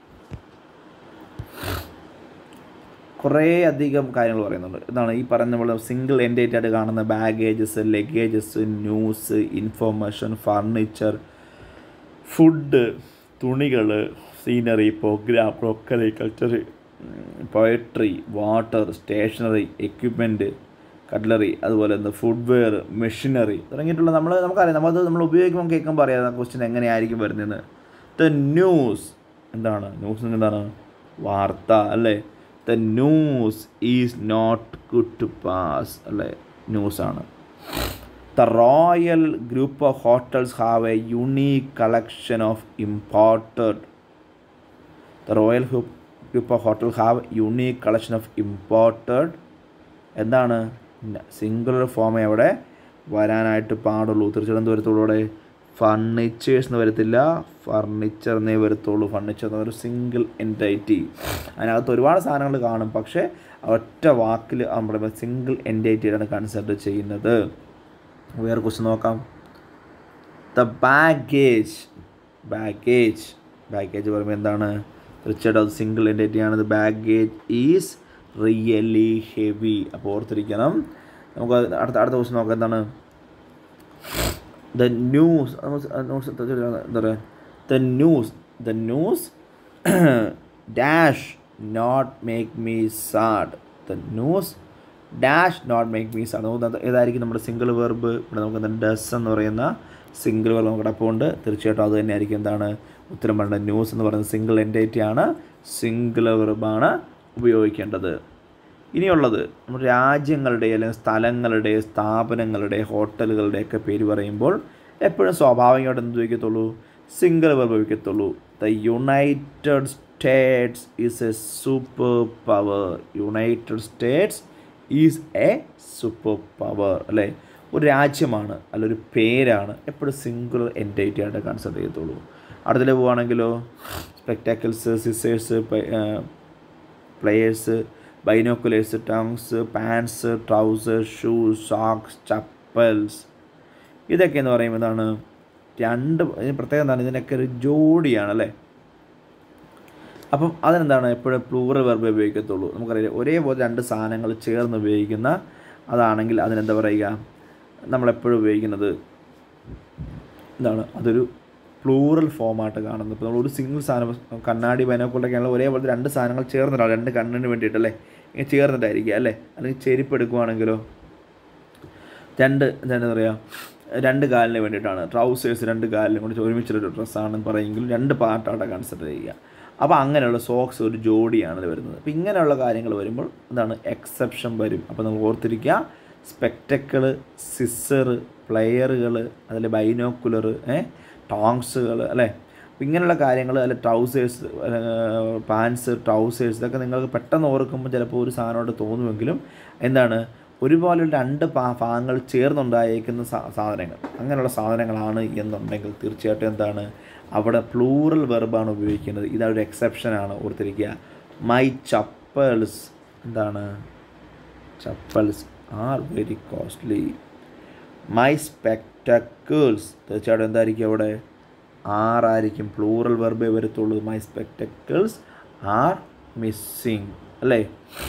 കുറേ അധികം കാര്യങ്ങൾ പറയുന്നുണ്ട് എന്താണ് ഈ പറയുന്ന നമ്മൾ സിംഗിൾ എൻഡേറ്റ് ആയിട്ട് കാണുന്ന baggages luggages news information furniture food തുണികൾ scenery programme crockery culture poetry water stationery equipment cutlery അതുപോലെ എന്താ ഫുഡ്വെയർ മെഷീനറി തുടങ്ങിയിട്ടുള്ള നമ്മൾ നമുക്കറിയാം നമ്മളത് നമ്മൾ ഉപയോഗിക്കുമ്പോൾ കേൾക്കുമ്പോൾ അറിയാം ക്വസ്റ്റ്യൻ എങ്ങനെയായിരിക്കും വരുന്നതെന്ന് ദ ന്യൂസ് എന്താണ് ന്യൂസ് എന്താണ് വാർത്ത അല്ലേ the news is not good to pass അല്ലേ ന്യൂസാണ് the royal group of hotels have a unique collection of imported the royal group of hotel have unique collection of imported എന്താണ് singular ഫോമേ അവിടെ വരാനായിട്ട് പാടുള്ളൂ തീർച്ചയായിട്ടും ദൂരത്തോടെ ഫർണിച്ചേഴ്സ് എന്ന് വരത്തില്ല ഫർണിച്ചർ എന്നേ വരത്തുള്ളൂ ഫർണിച്ചർ എന്ന് ഒരു സിംഗിൾ എൻറ്റൈറ്റി അതിനകത്ത് ഒരുപാട് സാധനങ്ങൾ കാണും പക്ഷേ ഒറ്റ വാക്കിൽ നമ്മുടെ സിംഗിൾ എൻറ്റൈറ്റിയാണ് കൺസിഡർ ചെയ്യുന്നത് വേറെ ക്വസ്റ്റ്യൻ നോക്കാം ദ ബാഗേജ് ബാഗേജ് ബാഗേജ് പറയുമ്പോൾ എന്താണ് തീർച്ചയായിട്ടും അത് സിംഗിൾ എൻറ്റൈറ്റി ആണ് the baggage is really heavy അപ്പോൾ ഓർത്തിരിക്കണം നമുക്ക് അടുത്ത അടുത്ത ക്വസ്റ്റ്യൻ നോക്കാം എന്താണ് ദ ന്യൂസ് എന്താ പറയുക the news the news dash not make me sad the news dash not make me sad നമുക്ക് ഏതായിരിക്കും നമ്മുടെ സിംഗിൾ വെർബ് ഇവിടെ നമുക്ക് ഡസ് എന്ന് പറയുന്ന സിംഗിൾ വെർബ് നമുക്ക് കിടപ്പുണ്ട് തീർച്ചയായിട്ടും അത് തന്നെയായിരിക്കും എന്താണ് ഉത്തരം പറയേണ്ടത് ന്യൂസ് എന്ന് പറയുന്നത് സിംഗിൾ എൻറ്റൈറ്റി ആണ് സിംഗിൾ വെർബാണ് ഉപയോഗിക്കേണ്ടത് ഇനിയുള്ളത് നമ്മുടെ രാജ്യങ്ങളുടെ അല്ലെങ്കിൽ സ്ഥലങ്ങളുടെ സ്ഥാപനങ്ങളുടെ ഹോട്ടലുകളുടെ ഒക്കെ പേര് പറയുമ്പോൾ എപ്പോഴും സ്വാഭാവികമായിട്ട് എന്ത് ഉപയോഗിക്കത്തുള്ളൂ സിംഗിൾ വെർബ് ഉപയോഗിക്കത്തുള്ളൂ the United States is a superpower United States is a superpower അല്ലേ ഒരു രാജ്യമാണ് അല്ല ഒരു പേരാണ് എപ്പോഴും സിംഗിൾ എൻറ്റൈറ്റി ആയിട്ട് കൺസിഡർ ചെയ്യത്തുള്ളൂ അടുത്തതിൽ പോവുകയാണെങ്കിലോ spectacles scissors pliers binoculars tongs pants trousers shoes socks chappals ഇതൊക്കെ എന്ന് പറയുമ്പോൾ എന്താണ് രണ്ട് ഇതിന് പ്രത്യേകം എന്താണ് ഇതിനൊക്കെ ഒരു ജോഡിയാണ് അല്ലേ അപ്പം അതിനെന്താണ് എപ്പോഴും പ്ലൂറൽ വെർബ് ഉപയോഗിക്കത്തുള്ളൂ നമുക്കറിയാം ഒരേപോലെ രണ്ട് സാധനങ്ങൾ ചേർന്ന് ഉപയോഗിക്കുന്ന അതാണെങ്കിൽ അതിനെന്താ പറയുക നമ്മളെപ്പോഴും ഉപയോഗിക്കുന്നത് എന്താണ് അതൊരു പ്ലൂറൽ ഫോമായിട്ട് കാണുന്നത് ഇപ്പോൾ നമ്മൾ ഒരു സിംഗിൾ സാധനം കണ്ണാടി ബൈനോക്കുള്ളൊക്കെ ആണെങ്കിൽ ഒരേപോലത്തെ രണ്ട് സാധനങ്ങൾ ചേർന്നിട്ടാണ് രണ്ട് കണ്ണിന് വേണ്ടിയിട്ടല്ലേ ഇങ്ങനെ ചേർന്നിട്ടായിരിക്കുക അല്ലേ അല്ലെങ്കിൽ ചെരുപ്പ് എടുക്കുവാണെങ്കിലോ രണ്ട് എന്താ പറയുക രണ്ട് കാലിന് വേണ്ടിയിട്ടാണ് ട്രൗസേഴ്സ് രണ്ട് കാലിനും കൂടി ഒരുമിച്ചൊരു ഡ്രസ്സാണെന്ന് പറയുമെങ്കിൽ രണ്ട് പാർട്ടായിട്ട് കൺസിഡർ ചെയ്യുക അപ്പോൾ അങ്ങനെയുള്ള സോക്സ് ഒരു ജോഡിയാണ് ഇത് വരുന്നത് അപ്പോൾ ഇങ്ങനെയുള്ള കാര്യങ്ങൾ വരുമ്പോൾ എന്താണ് എക്സെപ്ഷൻ വരും അപ്പോൾ നമ്മൾ ഓർത്തിരിക്കുക സ്പെക്ടക്കിള് സിസർ പ്ലെയറുകൾ അതിൽ ബൈനോക്കുലർ ടോങ്സുകൾ അല്ലേ അപ്പോൾ ഇങ്ങനെയുള്ള കാര്യങ്ങൾ അല്ലെ ട്രൗസേഴ്സ് പാൻസ് ട്രൗസേഴ്സ് ഇതൊക്കെ നിങ്ങൾക്ക് പെട്ടെന്ന് ഓർക്കുമ്പോൾ ചിലപ്പോൾ ഒരു സാധനമായിട്ട് തോന്നുമെങ്കിലും എന്താണ് ഒരുപോലെ രണ്ട് പാ ഭാഗങ്ങൾ ചേർന്നുണ്ടായേക്കുന്ന സാ സാധനങ്ങൾ അങ്ങനെയുള്ള സാധനങ്ങളാണ് എന്നുണ്ടെങ്കിൽ തീർച്ചയായിട്ടും എന്താണ് അവിടെ പ്ലൂറൽ വെർബാണ് ഉപയോഗിക്കുന്നത് ഇതൊരു എക്സെപ്ഷനാണ് ഓർത്തിരിക്കുക മൈ ചപ്പൽസ് എന്താണ് chappals are very costly my spectacles തീർച്ചയായിട്ടും എന്തായിരിക്കും അവിടെ ആറായിരിക്കും പ്ലൂറൽ വെർബേ വരത്തുള്ളൂ മൈ സ്പെക്ടക്കിൾസ് ആർ മിസ്സിങ് അല്ലേ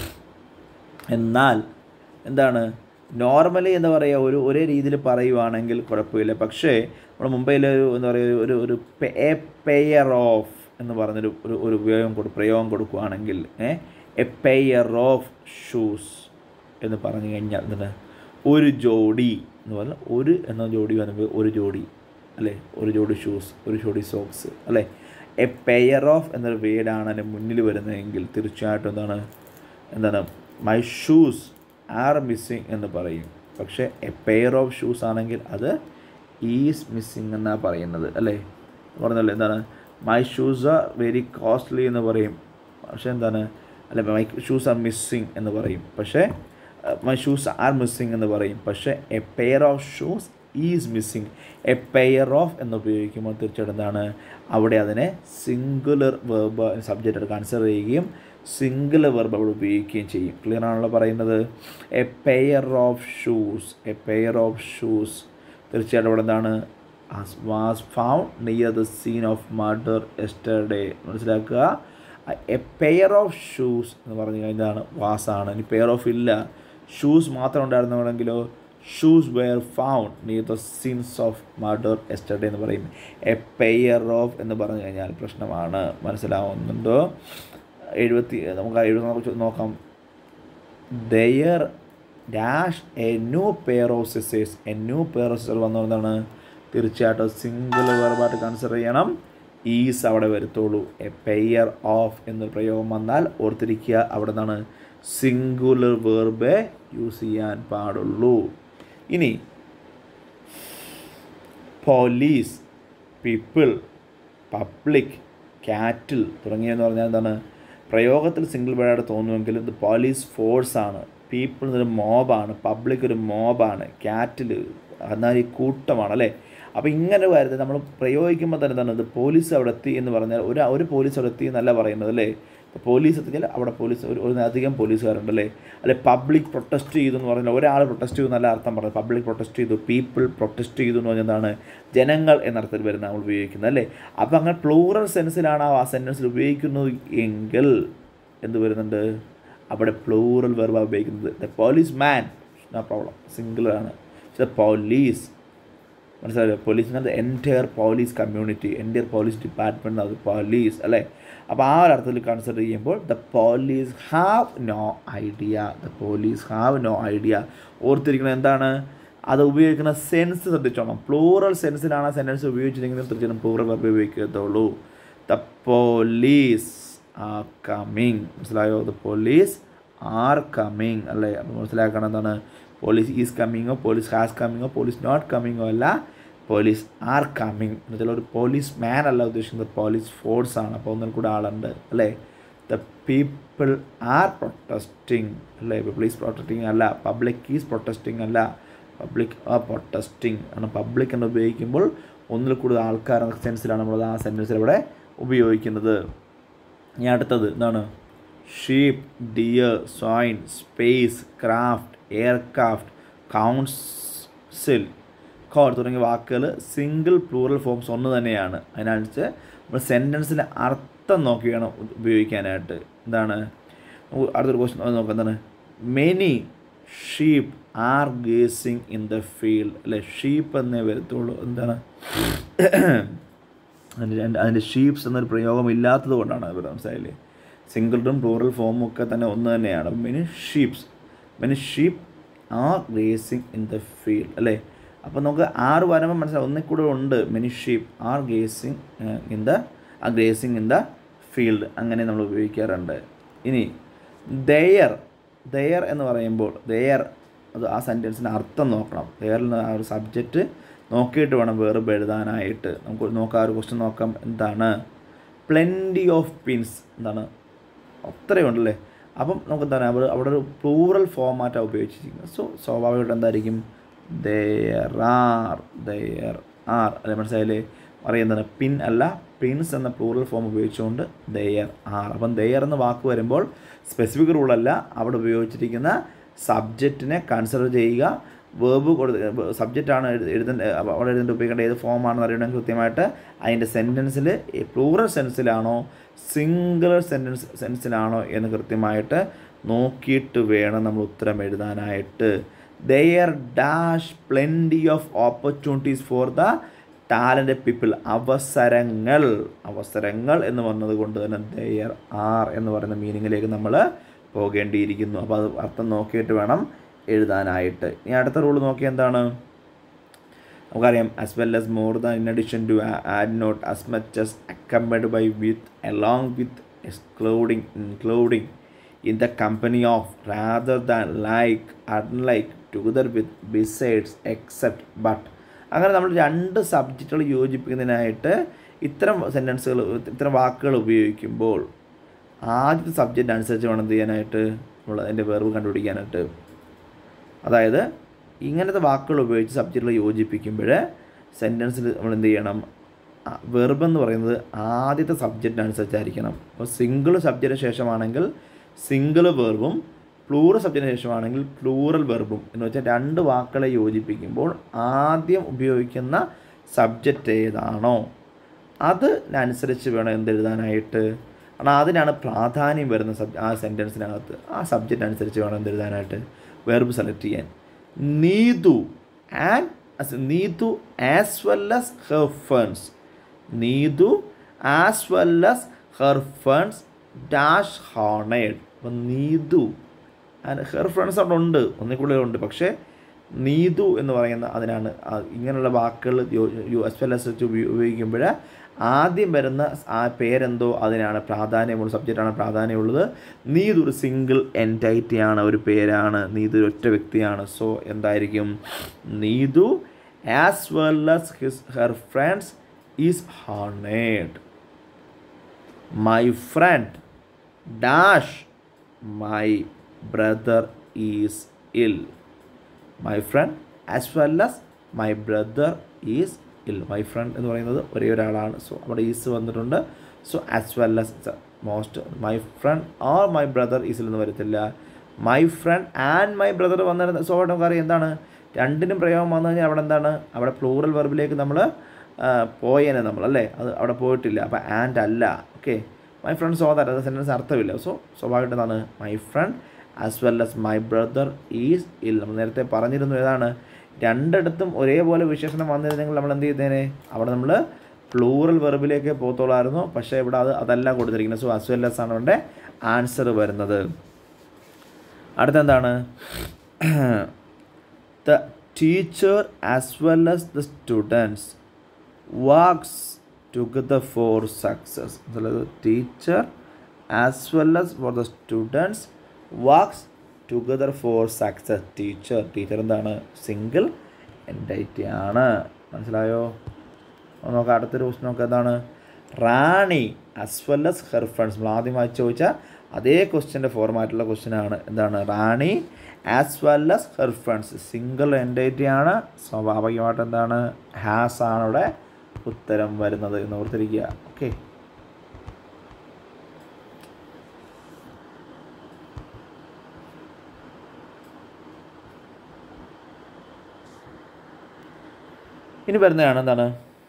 എന്നാൽ എന്താണ് നോർമലി എന്താ പറയുക ഒരു ഒരേ രീതിയിൽ പറയുവാണെങ്കിൽ കുഴപ്പമില്ല പക്ഷേ നമ്മൾ മുംബൈയിൽ ഒരു എന്താ പറയുക ഒരു ഒരു എ പെയർ ഓഫ് എന്ന് പറഞ്ഞൊരു ഒരു ഒരു ഉപയോഗം കൊടു പ്രയോഗം കൊടുക്കുകയാണെങ്കിൽ എ പെയർ ഓഫ് ഷൂസ് എന്ന് പറഞ്ഞു കഴിഞ്ഞാൽ എന്താണ് ഒരു ജോഡി എന്ന് പറഞ്ഞാൽ ഒരു എന്ന ജോഡി വന്നപ്പോൾ ഒരു ജോഡി അല്ലേ ഒരു ജോഡി ഷൂസ് ഒരു ജോഡി സോക്സ് അല്ലേ എ പെയർ ഓഫ് എന്നൊരു വേർഡാണ് അതിന് മുന്നിൽ വരുന്നതെങ്കിൽ തീർച്ചയായിട്ടും എന്താണ് എന്താണ് മൈ ഷൂസ് ആർ മിസ്സിങ് എന്ന് പറയും പക്ഷേ എ പെയർ ഓഫ് ഷൂസ് ആണെങ്കിൽ അത് ഈസ് മിസ്സിങ് എന്നാണ് പറയുന്നത് അല്ലേ പറഞ്ഞല്ലോ എന്താണ് my shoes are very costly എന്ന് പറയും പക്ഷേ എന്താണ് അല്ലെ മൈ ഷൂസ് ആർ മിസ്സിങ് എന്ന് പറയും പക്ഷേ മൈ ഷൂസ് ആർ മിസ്സിങ് എന്ന് പറയും പക്ഷേ a pair of shoes is missing a pair of എന്ന് ഉപയോഗിക്കുമ്പോൾ തീർച്ചയായിട്ടും എന്താണ് അവിടെ അതിനെ സിംഗുലർ വെർബ് സബ്ജക്റ്റ് കൺസിഡർ ചെയ്യുകയും സിംഗിൾ വെർബ് അവിടെ ഉപയോഗിക്കുകയും ചെയ്യും ക്ലിയർ ആണല്ലോ പറയുന്നത് a pair of shoes a pair of shoes തീർച്ചയായിട്ടും അവിടെ എന്താണ് was found near the scene of murder yesterday മനസ്സിലാക്കുക എ പെയർ ഓഫ് ഷൂസ് എന്ന് പറഞ്ഞു കഴിഞ്ഞാൽ വാസാണ് ഇനി പെയർ ഓഫ് ഇല്ല ഷൂസ് മാത്രം ഉണ്ടായിരുന്നുണ്ടെങ്കിലോ shoes were found near the scenes of murder yesterday എന്ന് പറയും എ പെയർ ഓഫ് എന്ന് പറഞ്ഞു കഴിഞ്ഞാൽ പ്രശ്നമാണ് മനസ്സിലാവുന്നുണ്ടോ എഴുപത്തി നമുക്ക് എഴുപത്തി നോക്കാം there dash a new pair of scissors a new pair of scissor വന്നു എന്താണ് തീർച്ചയായിട്ടും സിംഗിൾ വെർബായിട്ട് കൺസിഡർ ചെയ്യണം ഈസ് അവിടെ വരത്തുള്ളൂ എ പെയർ ഓഫ് എന്നൊരു പ്രയോഗം വന്നാൽ ഓർത്തിരിക്കുക അവിടെ നിന്നാണ് സിംഗുലർ വെർബേ യൂസ് ചെയ്യാൻ പാടുള്ളൂ ഇനി പോലീസ് പീപ്പിൾ പബ്ലിക് കാറ്റിൽ തുടങ്ങിയെന്ന് പറഞ്ഞാൽ എന്താണ് പ്രയോഗത്തിൽ സിംഗിൾ വേർഡായിട്ട് തോന്നുമെങ്കിലും ഇത് പോലീസ് ഫോഴ്സാണ് പീപ്പിൾ എന്നൊരു മോബാണ് പബ്ലിക് ഒരു മോബാണ് കാറ്റിൽ എന്നാൽ ഈ കൂട്ടമാണ് അല്ലേ അപ്പോൾ ഇങ്ങനെ വരുന്നത് നമ്മൾ പ്രയോഗിക്കുമ്പോൾ തന്നെ എന്താണ് ഇത് പോലീസ് അവിടെ എത്തി എന്ന് പറഞ്ഞാൽ ഒരു ഒരു പോലീസ് അവിടെ എത്തി എന്നല്ല പറയുന്നത് അല്ലേ ഇപ്പോൾ പോലീസ് എത്തിയാൽ അവിടെ പോലീസ് ഒരു ഒരു അധികം പോലീസുകാരുണ്ട് അല്ലേ അല്ലെ പബ്ലിക് പ്രൊട്ടസ്റ്റ് ചെയ്തു എന്ന് പറഞ്ഞാൽ ഒരാൾ പ്രൊട്ടസ്റ്റ് ചെയ്തു എന്നല്ല അർത്ഥം പറഞ്ഞത് പബ്ലിക് പ്രൊട്ടസ്റ്റ് ചെയ്തു പീപ്പിൾ പ്രൊട്ടസ്റ്റ് ചെയ്തു എന്ന് പറഞ്ഞാൽ എന്താണ് ജനങ്ങൾ എന്നർത്ഥത്തിൽ വരുന്ന നമ്മൾ ഉപയോഗിക്കുന്നത് അല്ലേ അപ്പോൾ അങ്ങനെ പ്ലൂറൽ സെൻസിലാണ് ആ സെൻറ്റൻസിൽ ഉപയോഗിക്കുന്നത് എങ്കിൽ എന്ത് വരുന്നുണ്ട് അവിടെ പ്ലൂറൽ വെർബ ഉപയോഗിക്കുന്നത് the policeman no problem സിംഗിളാണ് ദ പോലീസ് മനസ്സിലായോ police entire police community entire police department അത് പോലീസ് അല്ലേ അപ്പോൾ ആ ഒരു അർത്ഥത്തിൽ കൺസിഡർ ചെയ്യുമ്പോൾ the police have no idea the police have no idea ഓർത്തിരിക്കുന്നത് എന്താണ് അത് ഉപയോഗിക്കുന്ന സെൻസ് ശ്രദ്ധിച്ചോണം പ്ലൂറൽ സെൻസിലാണ് ആ സെൻറ്റൻസ് ഉപയോഗിച്ചിരിക്കുന്നത് തീർച്ചയായും പ്ലൂറൽ വെർബ് ഉപയോഗിക്കത്തുള്ളൂ ദ പോലീസ് ആർ കമ്മിങ് മനസ്സിലായോ ദ പോലീസ് ആർ കമ്മിങ് അല്ലേ അപ്പോൾ മനസ്സിലാക്കണം എന്താണ് പോലീസ് ഈസ് കമ്മിങ്ങോ പോലീസ് ഹാസ് കമ്മിങ്ങോ പോലീസ് നോട്ട് കമ്മിങ്ങോ അല്ല പോലീസ് ആർ കമ്മിങ് എന്നുവെച്ചാൽ ഒരു പോലീസ് മാൻ അല്ല ഉദ്ദേശിക്കുന്നത് പോലീസ് ഫോഴ്സ് ആണ് അപ്പോൾ ഒന്നിൽ കൂടെ ആളുണ്ട് അല്ലേ ദ പീപ്പിൾ ആർ പ്രൊട്ടസ്റ്റിംഗ് അല്ലേ പീപ്പിൾ ഈസ് പ്രൊട്ടസ്റ്റിംഗ് അല്ല പബ്ലിക് ഈസ് പ്രൊട്ടസ്റ്റിംഗ് അല്ല പബ്ലിക് ആ പ്രൊട്ടസ്റ്റിംഗ് ആണ് പബ്ലിക് എന്ന് ഉപയോഗിക്കുമ്പോൾ ഒന്നിൽ കൂടുതൽ ആൾക്കാർ എന്ന സെൻസിലാണ് നമ്മൾ ആ സെൻറ്റൻസിൽ ഇവിടെ ഉപയോഗിക്കുന്നത് ഇനി അടുത്തത് എന്താണ് sheep deer swine spacecraft aircraft counsel corps തുടങ്ങിയ വാക്കുകൾ സിംഗിൾ പ്ലൂറൽ ഫോംസ് ഒന്ന് തന്നെയാണ് അതിനനുസരിച്ച് നമ്മൾ സെൻറ്റൻസിൻ്റെ അർത്ഥം നോക്കി വേണം ഉപയോഗിക്കാനായിട്ട് എന്താണ് നമുക്ക് അടുത്തൊരു ക്വസ്റ്റ്യൻ നോക്കാം എന്താണ് many sheep are grazing in the field അല്ലെ ഷീപ്പ് എന്നേ വരത്തുള്ളൂ എന്താണ് അതിൻ്റെ അതിൻ്റെ ഷീപ്സ് എന്നൊരു പ്രയോഗം ഇല്ലാത്തത് കൊണ്ടാണ് അത് മനസ്സിലായില്ലേ സിംഗിളും പ്ലൂറൽ ഫോമും ഒക്കെ തന്നെ ഒന്ന് തന്നെയാണ് many sheeps many sheep are grazing in the field അല്ലേ അപ്പോൾ നമുക്ക് ആറ് വരുമ്പോൾ മനസ്സിലാവും ഒന്നിൽ കൂടെ ഉണ്ട് many sheep are grazing in the ആ ഗ്രേസിങ് ഇൻ ദ ഫീൽഡ് അങ്ങനെ നമ്മൾ ഉപയോഗിക്കാറുണ്ട് ഇനി ദയർ ദയർ എന്ന് പറയുമ്പോൾ ദയർ അത് ആ സെൻറ്റൻസിന് അർത്ഥം നോക്കണം ദയറിൽ നിന്ന് ആ ഒരു സബ്ജക്റ്റ് നോക്കിയിട്ട് വേണം വേർബ് എഴുതാനായിട്ട് നമുക്ക് നോക്കാം ആ ഒരു ക്വസ്റ്റ്യൻ നോക്കാം എന്താണ് പ്ലെൻറ്റി ഓഫ് പിൻസ് എന്താണ് അത്രയും ഉണ്ടല്ലേ അപ്പം നമുക്ക് എന്താണ് അവിടെ അവിടെ ഒരു പ്ലൂറൽ ഫോമാറ്റാണ് ഉപയോഗിച്ചിരിക്കുന്നത് സോ സ്വാഭാവികമായിട്ട് എന്തായിരിക്കും ദയർ ആർ ദയർ ആർ അല്ലെ മനസ്സിലായില്ലേ പറയുന്നത് പിൻ അല്ല പിൻസ് എന്ന പ്ലൂറൽ ഫോം ഉപയോഗിച്ചുകൊണ്ട് ദയർ ആർ അപ്പം ദയർ എന്ന വാക്ക് വരുമ്പോൾ സ്പെസിഫിക് റൂളല്ല അവിടെ ഉപയോഗിച്ചിരിക്കുന്ന സബ്ജക്റ്റിനെ കൺസിഡർ ചെയ്യുക വേർബ് കൊടുത്ത് സബ്ജക്റ്റാണ് എഴുതേണ്ട അവിടെ എഴുതേണ്ട ഉപയോഗിക്കേണ്ട ഏത് ഫോമാണെന്ന് അറിയണമെങ്കിൽ കൃത്യമായിട്ട് അതിൻ്റെ സെൻറ്റൻസിൽ പ്ലൂറൽ സെൻസിലാണോ സിംഗുലർ സെൻറ്റൻസ് സെൻസിലാണോ എന്ന് കൃത്യമായിട്ട് നോക്കിയിട്ട് വേണം നമ്മൾ ഉത്തരം എഴുതാനായിട്ട് there dash plenty of opportunities for the talent people അവസരങ്ങൾ അവസരങ്ങൾ എന്ന് പറഞ്ഞത് കൊണ്ട് തന്നെ ദയർ ആർ എന്ന് പറയുന്ന മീനിങ്ങിലേക്ക് നമ്മൾ പോകേണ്ടിയിരിക്കുന്നു അപ്പോൾ അത് അർത്ഥം നോക്കിയിട്ട് വേണം എഴുതാനായിട്ട് ഇനി അടുത്ത റൂൾ നോക്കി എന്താണ് നമുക്കറിയാം as well as more than in addition to add not as much as accompanied by with along with excluding including in the company of rather than like unlike together with besides except but അങ്ങനെ നമ്മൾ രണ്ട് സബ്ജക്റ്റുകൾ യോജിപ്പിക്കുന്നതിനായിട്ട് ഇത്തരം സെൻറ്റൻസുകൾ ഇത്തരം വാക്കുകൾ ഉപയോഗിക്കുമ്പോൾ ആദ്യത്തെ subject അനുസരിച്ച് വേണം എന്ത് ചെയ്യാനായിട്ട് നമ്മൾ അതിൻ്റെ വെർവ് കണ്ടുപിടിക്കാനായിട്ട് അതായത് ഇങ്ങനത്തെ വാക്കുകൾ ഉപയോഗിച്ച് സബ്ജക്റ്റുകൾ യോജിപ്പിക്കുമ്പോൾ സെൻറ്റൻസിൽ നമ്മൾ എന്ത് ചെയ്യണം വെർബ് എന്ന് പറയുന്നത് ആദ്യത്തെ സബ്ജക്റ്റ് അനുസരിച്ചായിരിക്കണം അപ്പോൾ സിംഗിൾ സബ്ജക്റ്റിന് ശേഷമാണെങ്കിൽ സിംഗിൾ വെർബും പ്ലൂറൽ സബ്ജക്റ്റിന് ശേഷമാണെങ്കിൽ പ്ലൂറൽ വെർബും എന്ന് വെച്ചാൽ രണ്ട് വാക്കുകളെ യോജിപ്പിക്കുമ്പോൾ ആദ്യം ഉപയോഗിക്കുന്ന സബ്ജക്റ്റ് ഏതാണോ അതിനനുസരിച്ച് വേണം എന്തെഴുതാനായിട്ട് കാരണം അതിനാണ് പ്രാധാന്യം വരുന്ന സബ് ആ സെൻറ്റൻസിനകത്ത് ആ സബ്ജക്റ്റ് അനുസരിച്ച് വേണം എന്തെഴുതാനായിട്ട് വെർബ് സെലക്ട് ചെയ്യാൻ Neethu and Neethu as well as her fans Neethu as well as her fans dash honoured അപ്പം നീതു ആൻഡ് ഹെർ ഫ്രണ്ട്സ് അവിടെ ഉണ്ട് ഒന്നിൽ കൂടുതൽ ഉണ്ട് പക്ഷേ നീതു എന്ന് പറയുന്ന അതിനാണ് ഇങ്ങനെയുള്ള വാക്കുകൾ എസ് വെൽ എസ് വെച്ച് ഉപയോഗിക്കുമ്പോൾ ആദ്യം വരുന്ന ആ പേരെന്തോ അതിനാണ് പ്രാധാന്യമുള്ള സബ്ജക്റ്റാണ് പ്രാധാന്യമുള്ളത് നീതു ഒരു സിംഗിൾ എൻറ്റൈറ്റി ആണ് ഒരു പേരാണ് നീതു ഒരു ഒറ്റ വ്യക്തിയാണ് സോ എന്തായിരിക്കും Neethu as well as his her friends is honoured my friend dash my brother is ill. My friend as well as my brother is ill my friend എന്ന് പറയുന്നത് ഒരേ ഒരാളാണ് സോ അവിടെ ഈസ് വന്നിട്ടുണ്ട് so as well as most my friend or my brother ഈസിൽ നിന്ന് വരത്തില്ല my friend and my brother വന്നിരുന്ന സോ നമുക്കറിയാം എന്താണ് രണ്ടിനും പ്രയോഗം വന്നു കഴിഞ്ഞാൽ അവിടെ എന്താണ് അവിടെ പ്ലൂറൽ വെർബിലേക്ക് നമ്മൾ പോയേനെ നമ്മൾ അല്ലേ അത് അവിടെ പോയിട്ടില്ല അപ്പോൾ ആൻഡ് അല്ല okay my friend so that അത് സെൻറ്റൻസ് അർത്ഥമില്ല സോ സ്വാഭാവികമായിട്ട് എന്താണ് my friend as well as my brother is ill നമ്മൾ നേരത്തെ പറഞ്ഞിരുന്നു ഏതാണ് രണ്ടിടത്തും ഒരേപോലെ വിശേഷണം വന്നിരുന്നെങ്കിൽ നമ്മൾ എന്ത് ചെയ്തേനെ അവിടെ നമ്മൾ പ്ലൂറൽ വെർബിലേക്ക് പോത്തോളായിരുന്നു പക്ഷേ ഇവിടെ അത് അതല്ല കൊടുത്തിരിക്കുന്നത് സോ ആസ് വെൽ ആസ് ആണ് അവിടെ ആൻസർ വരുന്നത് അടുത്ത എന്താണ് the teacher as well as the students works together for success അതായത് teacher as well as for the students works together for success teacher teacher എന്താണ് സിംഗിൾ എൻറ്റൈറ്റി ആണ് മനസ്സിലായോ അപ്പോൾ നമുക്ക് അടുത്തൊരു ക്വസ്റ്റ്യൻ നോക്കാം എന്താണ് Rani as well as her friends നമ്മൾ ആദ്യമായി ചോദിച്ച അതേ ക്വസ്റ്റ്യൻ്റെ ഫോർമാറ്റുള്ള ക്വസ്റ്റ്യൻ ആണ് എന്താണ് Rani as well as her friends single entity ആണ് സ്വാഭാവികമായിട്ട് എന്താണ് ഹാസ് ആണ് ഇവിടെ ഉത്തരം വരുന്നത് എന്ന് ഓർത്തിരിക്കുക ഓക്കെ ഇനി വരുന്നതാണ് എന്താണ്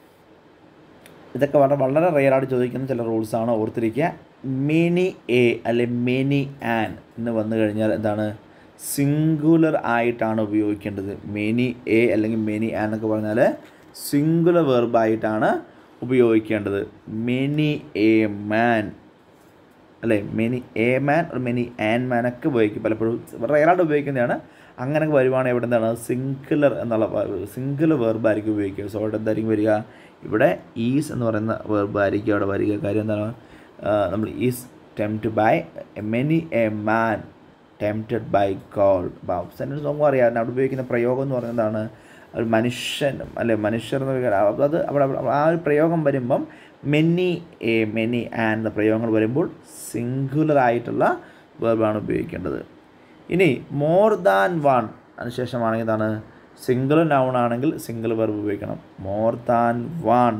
ഇതൊക്കെ വളരെ വളരെ റെയറായിട്ട് ചോദിക്കുന്ന ചില റൂൾസാണ് ഓർത്തിരിക്കുക മെനി എ അല്ലെ മെനി ആൻ എന്ന് വന്നു കഴിഞ്ഞാൽ എന്താണ് സിംഗുലർ ആയിട്ടാണ് ഉപയോഗിക്കേണ്ടത് മെനി എ അല്ലെങ്കിൽ മെനി ആൻ എന്നൊക്കെ പറഞ്ഞാൽ സിംഗുലർ വെർബായിട്ടാണ് ഉപയോഗിക്കേണ്ടത് മെനി എ മാൻ അല്ലേ മെനി എ മാൻ ഒരു മെനി ആൻ മാൻ ഒക്കെ ഉപയോഗിക്കും പലപ്പോഴും റയറായിട്ട് ഉപയോഗിക്കുന്നതാണ് അങ്ങനെയൊക്കെ വരുവാണെങ്കിൽ ഇവിടെ എന്താണ് സിംഗുലർ എന്നുള്ള സിംഗുലർ വെർബായിരിക്കും ഉപയോഗിക്കുക സോ അവിടെ എന്തായിരിക്കും വരിക ഇവിടെ ഈസ് എന്ന് പറയുന്ന വെർബായിരിക്കും അവിടെ വരിക കാര്യം എന്താണ് നമ്മൾ is tempt by many a man tempted by God sentence നോക്കുമ്പോൾ അറിയാം അവിടെ ഉപയോഗിക്കുന്ന പ്രയോഗം എന്ന് പറയുന്നതാണ് ഒരു മനുഷ്യൻ അല്ലെ മനുഷ്യർ എന്ന് പറയുക അത് അവിടെ ആ ഒരു പ്രയോഗം വരുമ്പം മെനി എ മെനി ആൻ എന്ന പ്രയോഗങ്ങൾ വരുമ്പോൾ സിംഗുലർ ആയിട്ടുള്ള വേർബാണ് ഉപയോഗിക്കേണ്ടത് ഇനി മോർ ദാൻ വൺ അതിനുശേഷമാണെങ്കിൽ എന്താണ് സിംഗിൾ നൗൺ ആണെങ്കിൽ സിംഗിൾ വെർബ് ഉപയോഗിക്കണം more than one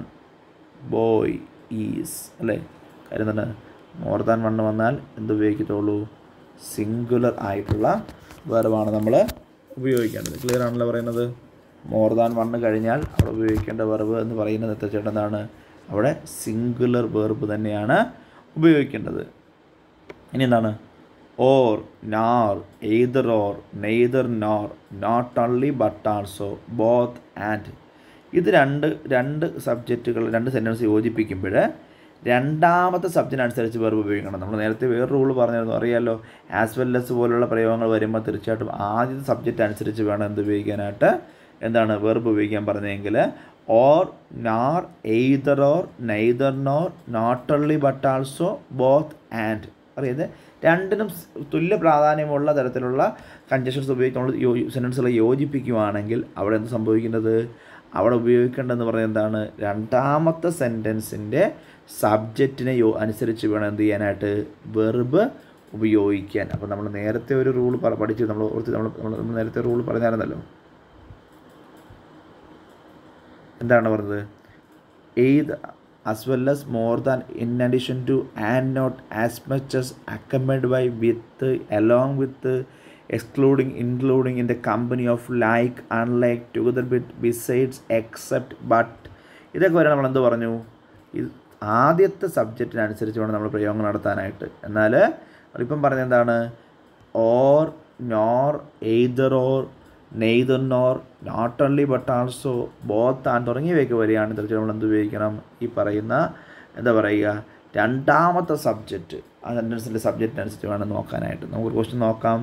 boy is അല്ലേ കാര്യം എന്താണ് മോർ ദാൻ വൺ വന്നാൽ എന്ത് ഉപയോഗിക്കത്തുള്ളൂ സിംഗുലർ ആയിട്ടുള്ള വെർബാണ് നമ്മൾ ഉപയോഗിക്കേണ്ടത് ക്ലിയർ ആണല്ലോ പറയുന്നത് മോർ ദാൻ വണ്ണ് കഴിഞ്ഞാൽ അവിടെ ഉപയോഗിക്കേണ്ട വെർബ് എന്ന് പറയുന്നത് എത്തിച്ചേട്ടൻ എന്താണ് അവിടെ സിംഗുലർ വെർബ് തന്നെയാണ് ഉപയോഗിക്കേണ്ടത് ഇനി എന്താണ് or nor either or neither nor not only but also both and ഇത് രണ്ട് രണ്ട് സബ്ജക്റ്റുകൾ രണ്ട് സെൻറ്റൻസ് യോജിപ്പിക്കുമ്പോൾ രണ്ടാമത്തെ സബ്ജക്റ്റ് അനുസരിച്ച് വെർബ് ഉപയോഗിക്കണം നമ്മൾ നേരത്തെ വേറെ റൂൾ പറഞ്ഞിരുന്നു അറിയാമല്ലോ ആസ് വെൽ എസ് പോലുള്ള പ്രയോഗങ്ങൾ വരുമ്പോൾ തീർച്ചയായിട്ടും ആദ്യത്തെ സബ്ജക്റ്റ് അനുസരിച്ച് വേണം എന്ത് ഉപയോഗിക്കാനായിട്ട് എന്താണ് വെർബ് ഉപയോഗിക്കാൻ പറഞ്ഞതെങ്കിൽ or nor either or neither nor not only but also both and അറിയാതെ രണ്ടിനും തുല്യ പ്രാധാന്യമുള്ള തരത്തിലുള്ള കൺജഷൻസ് ഉപയോഗിച്ചുള്ള യോ സെൻറ്റൻസുകൾ യോജിപ്പിക്കുകയാണെങ്കിൽ അവിടെ എന്ത് സംഭവിക്കുന്നത് അവിടെ ഉപയോഗിക്കേണ്ടതെന്ന് പറയുന്നത് എന്താണ് രണ്ടാമത്തെ സെൻറ്റൻസിൻ്റെ സബ്ജക്റ്റിനെ യോ അനുസരിച്ച് വേണം എന്ത് ചെയ്യാനായിട്ട് വെർബ് ഉപയോഗിക്കാൻ അപ്പോൾ നമ്മൾ നേരത്തെ ഒരു റൂൾ പഠിച്ച് നമ്മൾ ഓർത്ത് നമ്മൾ നമ്മൾ നേരത്തെ റൂൾ പറഞ്ഞായിരുന്നല്ലോ എന്താണ് പറഞ്ഞത് എയ്ത് as well as more than in addition to and not as much as accompanied by with along with excluding including in the company of like unlike together with besides except but ഇതൊക്കെ വരെ നമ്മൾ എന്ത് പറഞ്ഞു ഇത് ആദ്യത്തെ സബ്ജക്റ്റിനനുസരിച്ച് വേണം നമ്മൾ പ്രയോഗങ്ങൾ നടത്താനായിട്ട് എന്നാൽ ഇപ്പം പറഞ്ഞത് എന്താണ് or nor either or neither nor not only but also both and തുടങ്ങിയവയൊക്കെ വരികയാണ് തീർച്ചയായും നമ്മൾ എന്ത് ഉപയോഗിക്കണം ഈ പറയുന്ന എന്താ പറയുക രണ്ടാമത്തെ സബ്ജക്റ്റ് ആ സെൻറ്റൻസിൻ്റെ സബ്ജക്റ്റിനനുസരിച്ച് വേണം നോക്കാനായിട്ട് നമുക്കൊരു ക്വസ്റ്റ്യൻ നോക്കാം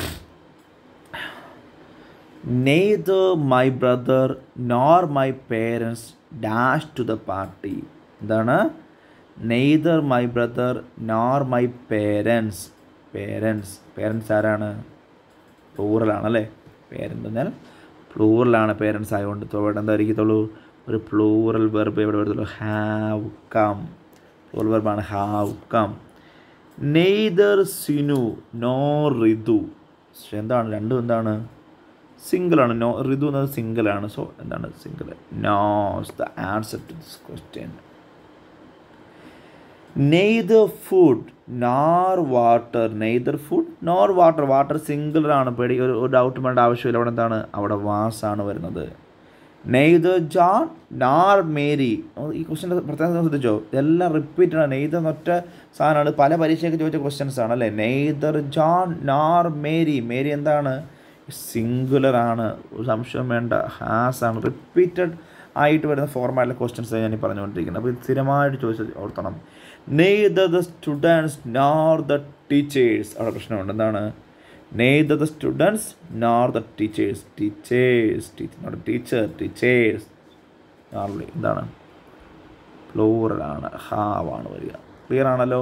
neither my brother nor my parents dash to the party എന്താണ് neither my brother nor my parents parents parents ആരാണ് പ്ലൂറലാണല്ലേ പേരൻ്റ് എന്നാൽ പ്ലൂറലാണ് പേരൻസ് ആയതുകൊണ്ട് ഇവിടെ എന്തായിരിക്കത്തുള്ളൂ ഒരു പ്ലൂറൽ വെർബ് എവിടെ വരത്തുള്ളൂ ഹാവ് കം പ്ലൂറൽ വെർബാണ് have come neither Sinu nor Ritu എന്താണ് രണ്ടും എന്താണ് സിംഗിളാണ് നോ ഋതു എന്നത് സിംഗിളാണ് സോ എന്താണ് single knows the answer to this question neither food nor water neither food nor water water സിംഗിളാണ് പേടി ഒരു ഒരു ഡൗട്ട് വേണ്ട ആവശ്യമില്ല അവിടെ എന്താണ് അവിടെ വാസാണ് വരുന്നത് നെയ്തർ ജോൺ നാർ മേരി ഈ ക്വസ്റ്റ്യൻ്റെ പ്രത്യേകത ശ്രദ്ധിച്ചോ ഇതെല്ലാം റിപ്പീറ്റഡ് ആണ് നെയ്തർ എന്നൊറ്റ സാധനമാണ് പല പരീക്ഷയ്ക്ക് ചോദിച്ച ക്വസ്റ്റ്യൻസ് ആണ് അല്ലേ neither John nor Mary Mary എന്താണ് സിംഗുലർ ആണ് ഒരു സംശയം വേണ്ട ഹാസ് ആണ് റിപ്പീറ്റഡ് ആയിട്ട് വരുന്ന ഫോർമാറ്റിലെ ക്വസ്റ്റ്യൻസ് ഞാൻ ഈ പറഞ്ഞുകൊണ്ടിരിക്കുന്നത് അപ്പോൾ ഇത് സ്ഥിരമായിട്ട് ചോദിച്ചത് ഓർത്തണം neither the students nor the teachers അവിടെ പ്രശ്നമുണ്ട് എന്താണ് neither the students nor the teachers teachers teacher not teacher teachers normally എന്താണ് പ്ലൂറലാണ് ഹാവാണ് വരിക ക്ലിയർ ആണല്ലോ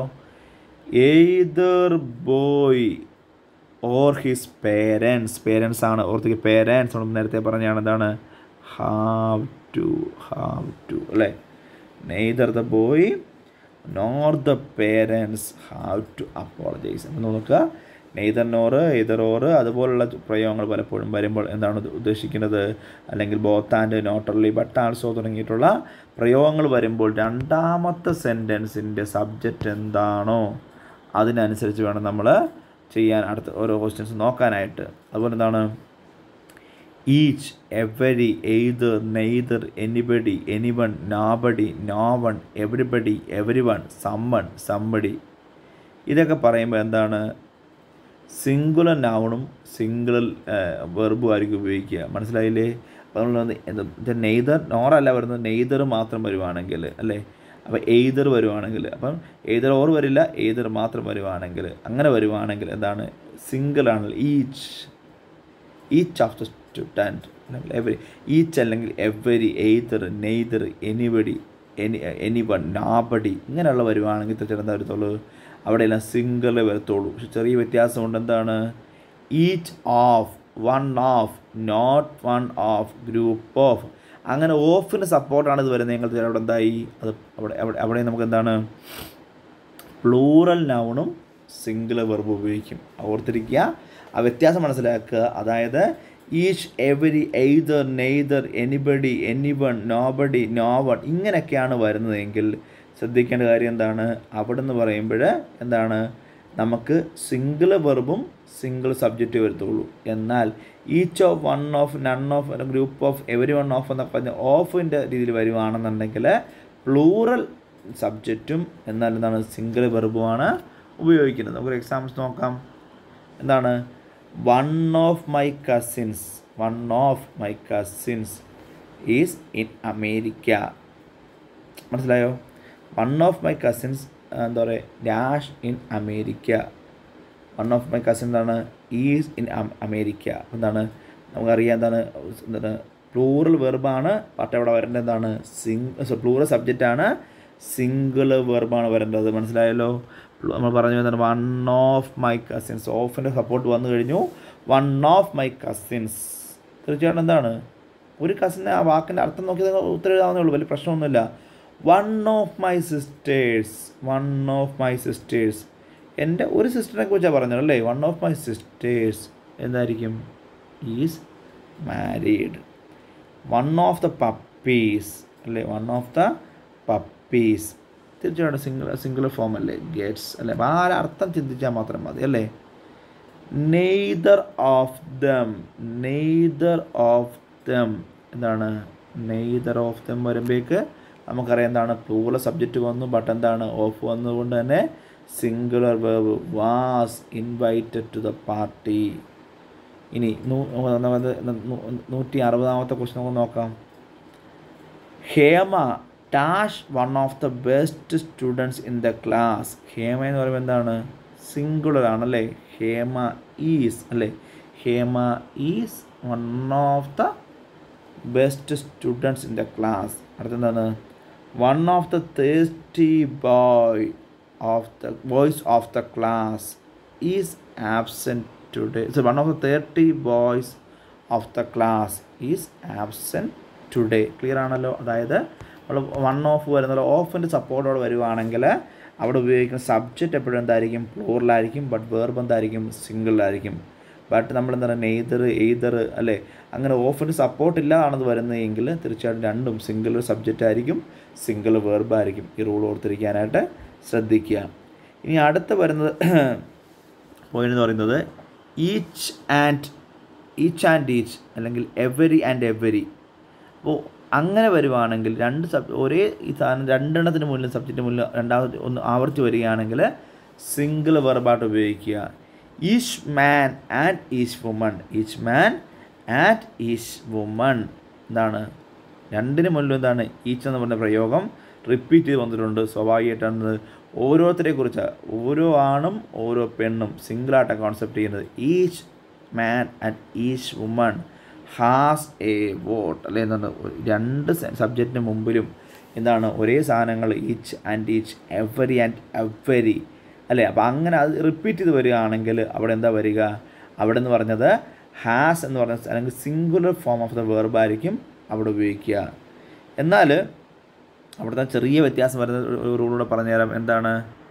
either boy or his parents parents ആണ് ഓർത്തേക്ക് പേരൻസ് നമ്മൾ നേരത്തെ പറഞ്ഞാണ് എന്താണ് ഹാവ് ടു ഹാവ് ടു അല്ലേ neither the boy nor the parents have to apologise എന്ന് നോക്കുക നെയ്തർ നോറ് എയ്തർ ഓറ് അതുപോലുള്ള പ്രയോഗങ്ങൾ പലപ്പോഴും വരുമ്പോൾ എന്താണ് ഇത് ഉദ്ദേശിക്കുന്നത് അല്ലെങ്കിൽ both and not only but also തുടങ്ങിയിട്ടുള്ള പ്രയോഗങ്ങൾ വരുമ്പോൾ രണ്ടാമത്തെ സെൻറ്റൻസിൻ്റെ സബ്ജക്റ്റ് എന്താണോ അതിനനുസരിച്ച് വേണം നമ്മൾ ചെയ്യാൻ അടുത്ത ഓരോ ക്വസ്റ്റ്യൻസ് നോക്കാനായിട്ട് അതുപോലെ എന്താണ് each every either neither anybody anyone nobody no one everybody every one someone somebody ഇതൊക്കെ പറയുമ്പോൾ എന്താണ് സിംഗുലർ നൗണും സിംഗിൾ വെർബും ആയിരിക്കും ഉപയോഗിക്കുക മനസ്സിലായില്ലേ അപ്പോൾ നമ്മൾ എന്ത് നെയ്തർ നോറല്ല വരുന്നത് നെയ്തർ മാത്രം വരുവാണെങ്കിൽ അല്ലേ അപ്പോൾ എയ്തർ വരുവാണെങ്കിൽ അപ്പം എയ്തർ ഓർ വരില്ല എയ്തർ മാത്രം വരുവാണെങ്കിൽ അങ്ങനെ വരുവാണെങ്കിൽ എന്താണ് സിംഗിൾ ആണ് each each of the student അല്ലെങ്കിൽ എവരി ഈച്ച് അല്ലെങ്കിൽ every either neither anybody any any one nobody ഇങ്ങനെയുള്ള വരുവാണെങ്കിൽ തീർച്ചയായിട്ടും എന്താ വരത്തുള്ളൂ അവിടെയെല്ലാം സിംഗിളേ വരത്തുള്ളൂ പക്ഷെ ചെറിയ വ്യത്യാസമുണ്ട് എന്താണ് each of one of not one of group of അങ്ങനെ ഓഫിന് സപ്പോർട്ടാണ് ഇത് വരുന്നത് ഞങ്ങൾ അവിടെ എന്തായി അത് അവിടെ അവിടെ അവിടെ നമുക്ക് എന്താണ് പ്ലൂറൽ നൗണും സിംഗിൾ വെർബ് ഉപയോഗിക്കും ഓർത്തിരിക്കുക ആ വ്യത്യാസം മനസ്സിലാക്കുക അതായത് each every either neither anybody anyone nobody no one ഇങ്ങനെയൊക്കെയാണ് വരുന്നതെങ്കിൽ ശ്രദ്ധിക്കേണ്ട കാര്യം എന്താണ് അവിടെ നിന്ന് പറയുമ്പോൾ എന്താണ് നമുക്ക് സിംഗിൾ വെർബും സിംഗിൾ സബ്ജക്റ്റ് വരത്തുള്ളൂ എന്നാൽ each of one of none of group of every one of എന്നൊക്കെ പറഞ്ഞ് ഓഫിൻ്റെ രീതിയിൽ വരുവാണെന്നുണ്ടെങ്കിൽ പ്ലൂറൽ സബ്ജക്റ്റും എന്നാൽ എന്താണ് സിംഗിൾ വെർബുമാണ് ഉപയോഗിക്കുന്നത് നമുക്കൊരു എക്സാമ്പിൾസ് നോക്കാം എന്താണ് one of my cousins one of my cousins is in America മനസ്സിലായോ വൺ ഓഫ് മൈ കസിൻസ് എന്താ പറയുക dash in America one of my cousin എന്താണ് ഈസ് ഇൻ അമേരിക്ക എന്താണ് നമുക്കറിയാം എന്താണ് എന്താണ് പ്ലൂറൽ വെർബാണ് പക്ഷേ അവിടെ വരേണ്ടത് എന്താണ് സിംഗ് പ്ലൂറൽ സബ്ജക്റ്റാണ് സിംഗിൾ വെർബാണ് വരേണ്ടത് മനസ്സിലായല്ലോ നമ്മൾ പറഞ്ഞു എന്താണ് വൺ ഓഫ് മൈ കസിൻസ് ഓഫിൻ്റെ സപ്പോർട്ട് വന്നു കഴിഞ്ഞു വൺ ഓഫ് മൈ കസിൻസ് തീർച്ചയായിട്ടും എന്താണ് ഒരു കസിന് ആ വാക്കിൻ്റെ അർത്ഥം നോക്കി ഉത്തരം എഴുതാവുന്നേ ഉള്ളൂ വലിയ പ്രശ്നമൊന്നുമില്ല one of my sisters one of my sisters എൻ്റെ ഒരു സിസ്റ്ററിനെ കുറിച്ചാണ് പറഞ്ഞത് അല്ലേ വൺ ഓഫ് മൈ സിസ്റ്റേഴ്സ് എന്തായിരിക്കും is married one of the puppies അല്ലേ വൺ ഓഫ് ദ പപ്പീസ് തീർച്ചയായിട്ടും സിംഗിൾ സിംഗിൾ ഫോം അല്ലേ ഗെറ്റ്സ് അല്ലേ അപ്പോൾ ആ അർത്ഥം ചിന്തിച്ചാൽ മാത്രം മതി അല്ലേ neither of them neither of them എന്താണ് നെയ്തർ ഓഫ് ദം വരുമ്പോഴേക്ക് നമുക്കറിയാം എന്താണ് പ്ലൂറൽ സബ്ജക്റ്റ് വന്നു ബട്ട് എന്താണ് ഓഫ് വന്നതുകൊണ്ട് തന്നെ singular verb was invited to the party ഇനി നൂറ്റി അറുപതാമത്തെ ക്വസ്റ്റ്യൻ നമുക്ക് നോക്കാം Hema dash one of the best students in the class Hema എന്ന് പറയുമ്പോൾ എന്താണ് സിംഗുലർ ആണല്ലേ ഹേമ ഈസ് അല്ലേ Hema is one of the best students in the class അടുത്തെന്താണ് one of the thirty boy of the boys of the class is absent today so one of the thirty boys of the class is absent today clear ആണല്ലോ അതായത് നമ്മൾ one of വരുന്നത് ഓഫിൻ്റെ സപ്പോർട്ടോടെ വരുവാണെങ്കിൽ അവിടെ ഉപയോഗിക്കുന്ന subject എപ്പോഴും എന്തായിരിക്കും പ്ലൂറലായിരിക്കും ബട്ട് വേർബ് എന്തായിരിക്കും സിംഗിളായിരിക്കും ബട്ട് നമ്മൾ എന്താണ് നെയ്തർ എയ്തർ അല്ലേ അങ്ങനെ ഓഫിന് സപ്പോർട്ട് ഇല്ലാതാണെന്ന് വരുന്നതെങ്കിൽ തീർച്ചയായിട്ടും രണ്ടും സിംഗിൾ സബ്ജക്റ്റ് ആയിരിക്കും സിംഗിൾ വെർബ് ആയിരിക്കും ഈ റൂൾ ഓർത്തിരിക്കാനായിട്ട് ശ്രദ്ധിക്കുക ഇനി അടുത്ത വരുന്നത് പോയിന്റ് എന്ന് പറയുന്നത് each and each and each അല്ലെങ്കിൽ എവരി ആൻഡ് എവരി അപ്പോൾ അങ്ങനെ വരുവാണെങ്കിൽ രണ്ട് സബ് ഒരേ ഈ സാധനം രണ്ടെണ്ണത്തിന് മുന്നിൽ സബ്ജക്റ്റ് മുന്നിൽ രണ്ടാമത് ഒന്ന് ആവർത്തി വരികയാണെങ്കിൽ സിംഗിൾ വെർബായിട്ട് ഉപയോഗിക്കുക each man and each woman each man and each woman എന്താണ് രണ്ടിന് മുന്നിലും എന്താണ് ഈച്ച് എന്ന് പറഞ്ഞ പ്രയോഗം റിപ്പീറ്റ് ചെയ്ത് വന്നിട്ടുണ്ട് സ്വാഭാവികമായിട്ടാണ് ഓരോരുത്തരെ കുറിച്ച് ഓരോ ആണും ഓരോ പെണ്ണും സിംഗിളായിട്ടാണ് കോൺസെപ്റ്റ് ചെയ്യുന്നത് each man and each woman has a vote അല്ലെ എന്താണ് ഒരു രണ്ട് സബ്ജക്റ്റിന് മുമ്പിലും എന്താണ് ഒരേ സാധനങ്ങൾ each and each every and every അല്ലേ അപ്പോൾ അങ്ങനെ അത് റിപ്പീറ്റ് ചെയ്ത് വരികയാണെങ്കിൽ അവിടെ എന്താ വരിക അവിടെ എന്ന് പറഞ്ഞത് ഹാസ് എന്ന് പറഞ്ഞ അല്ലെങ്കിൽ singular form of the verb ആയിരിക്കും അവിടെ ഉപയോഗിക്കുക എന്നാൽ അവിടുത്തെ ചെറിയ വ്യത്യാസം വരുന്ന ഒരു റൂളൂടെ പറഞ്ഞുതരാം എന്താണ്